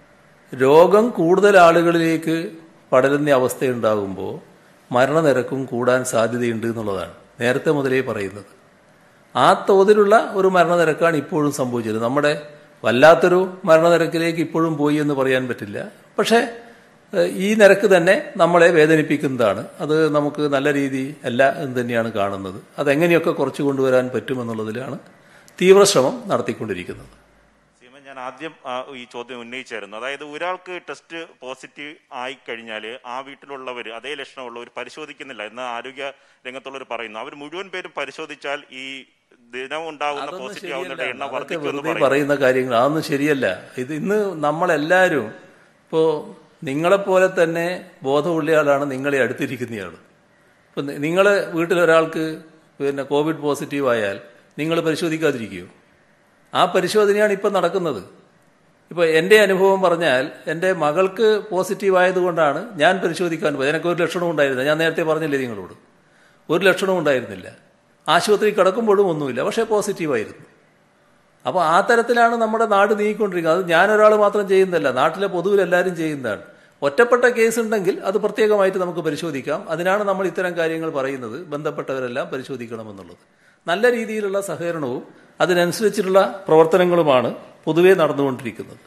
രോഗം കൂടുതൽ ആളുകളിലേക്ക് പടരുന്ന അവസ്ഥയുണ്ടാകുമ്പോൾ മരണനിരക്കും കൂടാൻ സാധ്യതയുണ്ട് എന്നുള്ളതാണ് നേരത്തെ മുതലേ പറയുന്നത് ആ തോതിലുള്ള ഒരു മരണനിരക്കാണ് ഇപ്പോഴും സംഭവിച്ചത് നമ്മുടെ വല്ലാത്തൊരു മരണനിരക്കിലേക്ക് ഇപ്പോഴും പോയി എന്ന് പറയാൻ പറ്റില്ല പക്ഷേ ഏഹ്, ഈ നിരക്ക് തന്നെ നമ്മളെ വേദനിപ്പിക്കുന്നതാണ് അത് നമുക്ക് നല്ല രീതി അല്ല എന്ന് തന്നെയാണ് കാണുന്നത് അതെങ്ങനെയൊക്കെ കുറച്ചു കൊണ്ടുവരാൻ പറ്റുമെന്നുള്ളതിലാണ് തീവ്രശ്രമം നടത്തിക്കൊണ്ടിരിക്കുന്നത് സീമ ഞാൻ ആദ്യം ആ, ഈ ചോദ്യം ഉന്നയിച്ചായിരുന്നു അതായത് ഒരാൾക്ക് ടെസ്റ്റ് പോസിറ്റീവ് ആയി കഴിഞ്ഞാൽ ആ വീട്ടിലുള്ളവർ അതേ ലക്ഷണമുള്ളവർ പരിശോധിക്കുന്നില്ല എന്ന് ആരോഗ്യ രംഗത്തുള്ളവർ പറയുന്നു അവർ മുഴുവൻ പേരും പരിശോധിച്ചാൽ ഈ ദിനം ഉണ്ടാകുന്ന പോസിറ്റീവ് ആവുന്നവരുടെ എണ്ണം അതൊക്കെ വർദ്ധിക്കുമെന്ന് വെറുതെ പറയുന്നു പറയുന്ന കാര്യങ്ങൾ അതൊന്നും ശരിയല്ല ഇത് ഇന്ന് നമ്മളെല്ലാവരും ഇപ്പോൾ നിങ്ങളെപ്പോലെ തന്നെ ബോധമുള്ള ആളാണ് നിങ്ങളെ അടുത്തിരിക്കുന്നയാൾ ഇപ്പം നിങ്ങൾ വീട്ടിലൊരാൾക്ക് പിന്നെ കോവിഡ് പോസിറ്റീവ് ആയാൽ നിങ്ങൾ പരിശോധിക്കാതിരിക്കുമോ ആ പരിശോധനയാണ് ഇപ്പം നടക്കുന്നത് ഇപ്പോൾ എൻ്റെ അനുഭവം പറഞ്ഞാൽ എൻ്റെ മകൾക്ക് പോസിറ്റീവ് ആയതുകൊണ്ടാണ് ഞാൻ പരിശോധിക്കാൻ പോയത് എനിക്ക് ഒരു ലക്ഷണവും ഉണ്ടായിരുന്നില്ല ഞാൻ നേരത്തെ പറഞ്ഞില്ലേ നിങ്ങളോട് ഒരു ലക്ഷണവും ഉണ്ടായിരുന്നില്ല ആശുപത്രി കിടക്കുമ്പോഴും ഒന്നുമില്ല പക്ഷേ പോസിറ്റീവായിരുന്നു അപ്പോൾ ആ തരത്തിലാണ് നമ്മുടെ നാട് നീങ്ങിക്കൊണ്ടിരിക്കുന്നത് അത് ഞാനൊരാൾ മാത്രം ചെയ്യുന്നതല്ല നാട്ടിലെ പൊതുവിൽ എല്ലാവരും ചെയ്യുന്നതാണ് ഒറ്റപ്പെട്ട കേസ് ഉണ്ടെങ്കിൽ അത് പ്രത്യേകമായിട്ട് നമുക്ക് പരിശോധിക്കാം അതിനാണ് നമ്മൾ ഇത്തരം കാര്യങ്ങൾ പറയുന്നത് ബന്ധപ്പെട്ടവരെല്ലാം പരിശോധിക്കണമെന്നുള്ളത് നല്ല രീതിയിലുള്ള സഹകരണവും അതിനനുസരിച്ചിട്ടുള്ള പ്രവർത്തനങ്ങളുമാണ് പൊതുവേ നടന്നുകൊണ്ടിരിക്കുന്നത്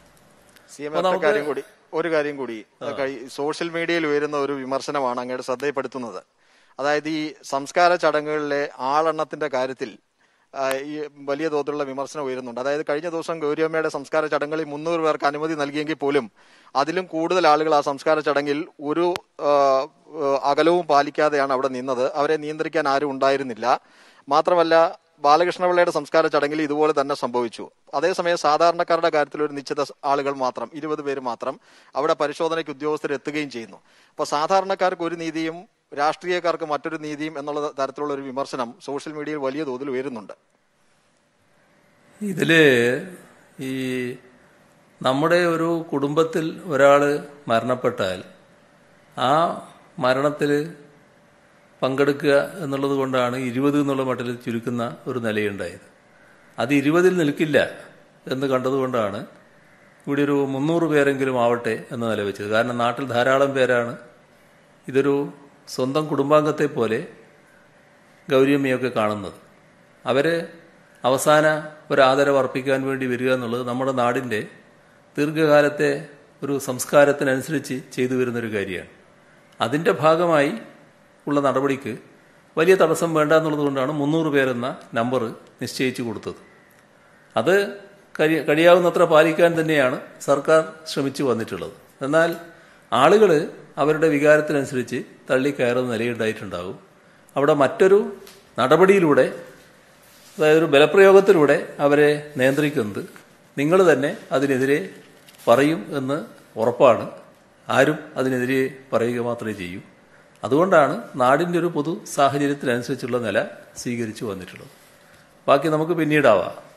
സി എം അപ്പൊ ഒരു നമുക്ക് കാര്യം കൂടി ഒരു കാര്യം കൂടി കഴി- സോഷ്യൽ മീഡിയയിൽ ഉയരുന്ന ഒരു വിമർശനമാണ് അങ്ങയുടെ ശ്രദ്ധയിൽപ്പെടുത്തുന്നത് അതായത് ഈ സംസ്കാര ചടങ്ങുകളിലെ ആളെണ്ണത്തിന്റെ കാര്യത്തിൽ ആ, ഈ വലിയ തോതിലുള്ള വിമർശനം ഉയരുന്നുണ്ട് അതായത് കഴിഞ്ഞ ദിവസം ഗൗരിയമ്മയുടെ സംസ്കാര ചടങ്ങുകളിൽ മുന്നൂറ് പേർക്ക് അനുമതി നൽകിയെങ്കിൽ പോലും അതിലും കൂടുതൽ ആളുകൾ ആ സംസ്കാര ചടങ്ങിൽ ഒരു ആ, ആ, അകലവും പാലിക്കാതെയാണ് അവിടെ നിന്നത് അവരെ നിയന്ത്രിക്കാൻ ആരും ഉണ്ടായിരുന്നില്ല മാത്രമല്ല ബാലകൃഷ്ണപിള്ളയുടെ സംസ്കാര ചടങ്ങിൽ ഇതുപോലെ തന്നെ സംഭവിച്ചു അതേസമയം സാധാരണക്കാരുടെ കാര്യത്തിൽ ഒരു നിശ്ചിത ആളുകൾ മാത്രം ഇരുപത് പേര് മാത്രം അവിടെ പരിശോധനയ്ക്ക് ഉദ്യോഗസ്ഥർ എത്തുകയും ചെയ്യുന്നു അപ്പോൾ സാധാരണക്കാർക്ക് ഒരു നീതിയും രാഷ്ട്രീയക്കാർക്ക് മറ്റൊരു നീതിയും എന്നുള്ള തരത്തിലുള്ള ഒരു വിമർശനം സോഷ്യൽ മീഡിയയിൽ വലിയ തോതിൽ ഉയരുന്നുണ്ട് ഇതില് ഈ നമ്മുടെ ഒരു കുടുംബത്തിൽ ഒരാൾ മരണപ്പെട്ടാൽ ആ മരണത്തിൽ പങ്കെടുക്കുക എന്നുള്ളത് കൊണ്ടാണ് ഇരുപത് എന്നുള്ള മട്ടിൽ ചുരുക്കുന്ന ഒരു നിലയുണ്ടായത് അത് ഇരുപതിൽ നിൽക്കില്ല എന്ന് കണ്ടതുകൊണ്ടാണ് ഇവിടെ ഒരു മുന്നൂറ് പേരെങ്കിലും ആവട്ടെ എന്ന നില വെച്ചത് കാരണം നാട്ടിൽ ധാരാളം പേരാണ് ഇതൊരു സ്വന്തം കുടുംബാംഗത്തെ പോലെ ഗൗരിയമ്മയൊക്കെ കാണുന്നത് അവര് അവസാന ഒരു ആദരവ് അർപ്പിക്കാൻ വേണ്ടി വരിക എന്നുള്ളത് നമ്മുടെ നാടിൻ്റെ ദീർഘകാലത്തെ ഒരു സംസ്കാരത്തിനനുസരിച്ച് ചെയ്തു വരുന്നൊരു കാര്യമാണ് അതിൻ്റെ ഭാഗമായി ഉള്ള നടപടിക്ക് വലിയ തടസ്സം വേണ്ട എന്നുള്ളത് കൊണ്ടാണ് മുന്നൂറ് പേരെന്ന നമ്പർ നിശ്ചയിച്ചു കൊടുത്തത് അത് കഴി കഴിയാവുന്നത്ര പാലിക്കാൻ തന്നെയാണ് സർക്കാർ ശ്രമിച്ചു വന്നിട്ടുള്ളത് എന്നാൽ ആളുകൾ അവരുടെ വികാരത്തിനനുസരിച്ച് തള്ളിക്കയറുന്ന നിലയുണ്ടായിട്ടുണ്ടാകും അവിടെ മറ്റൊരു നടപടിയിലൂടെ അതായത് ഒരു ബലപ്രയോഗത്തിലൂടെ അവരെ നിയന്ത്രിക്കുന്നത് നിങ്ങൾ തന്നെ അതിനെതിരെ പറയും എന്ന് ഉറപ്പാണ് ആരും അതിനെതിരെ പറയുക മാത്രമേ ചെയ്യൂ അതുകൊണ്ടാണ് നാടിൻ്റെ ഒരു പൊതു സാഹചര്യത്തിനനുസരിച്ചുള്ള നില സ്വീകരിച്ചു വന്നിട്ടുള്ളത് ബാക്കി നമുക്ക് പിന്നീടാവാം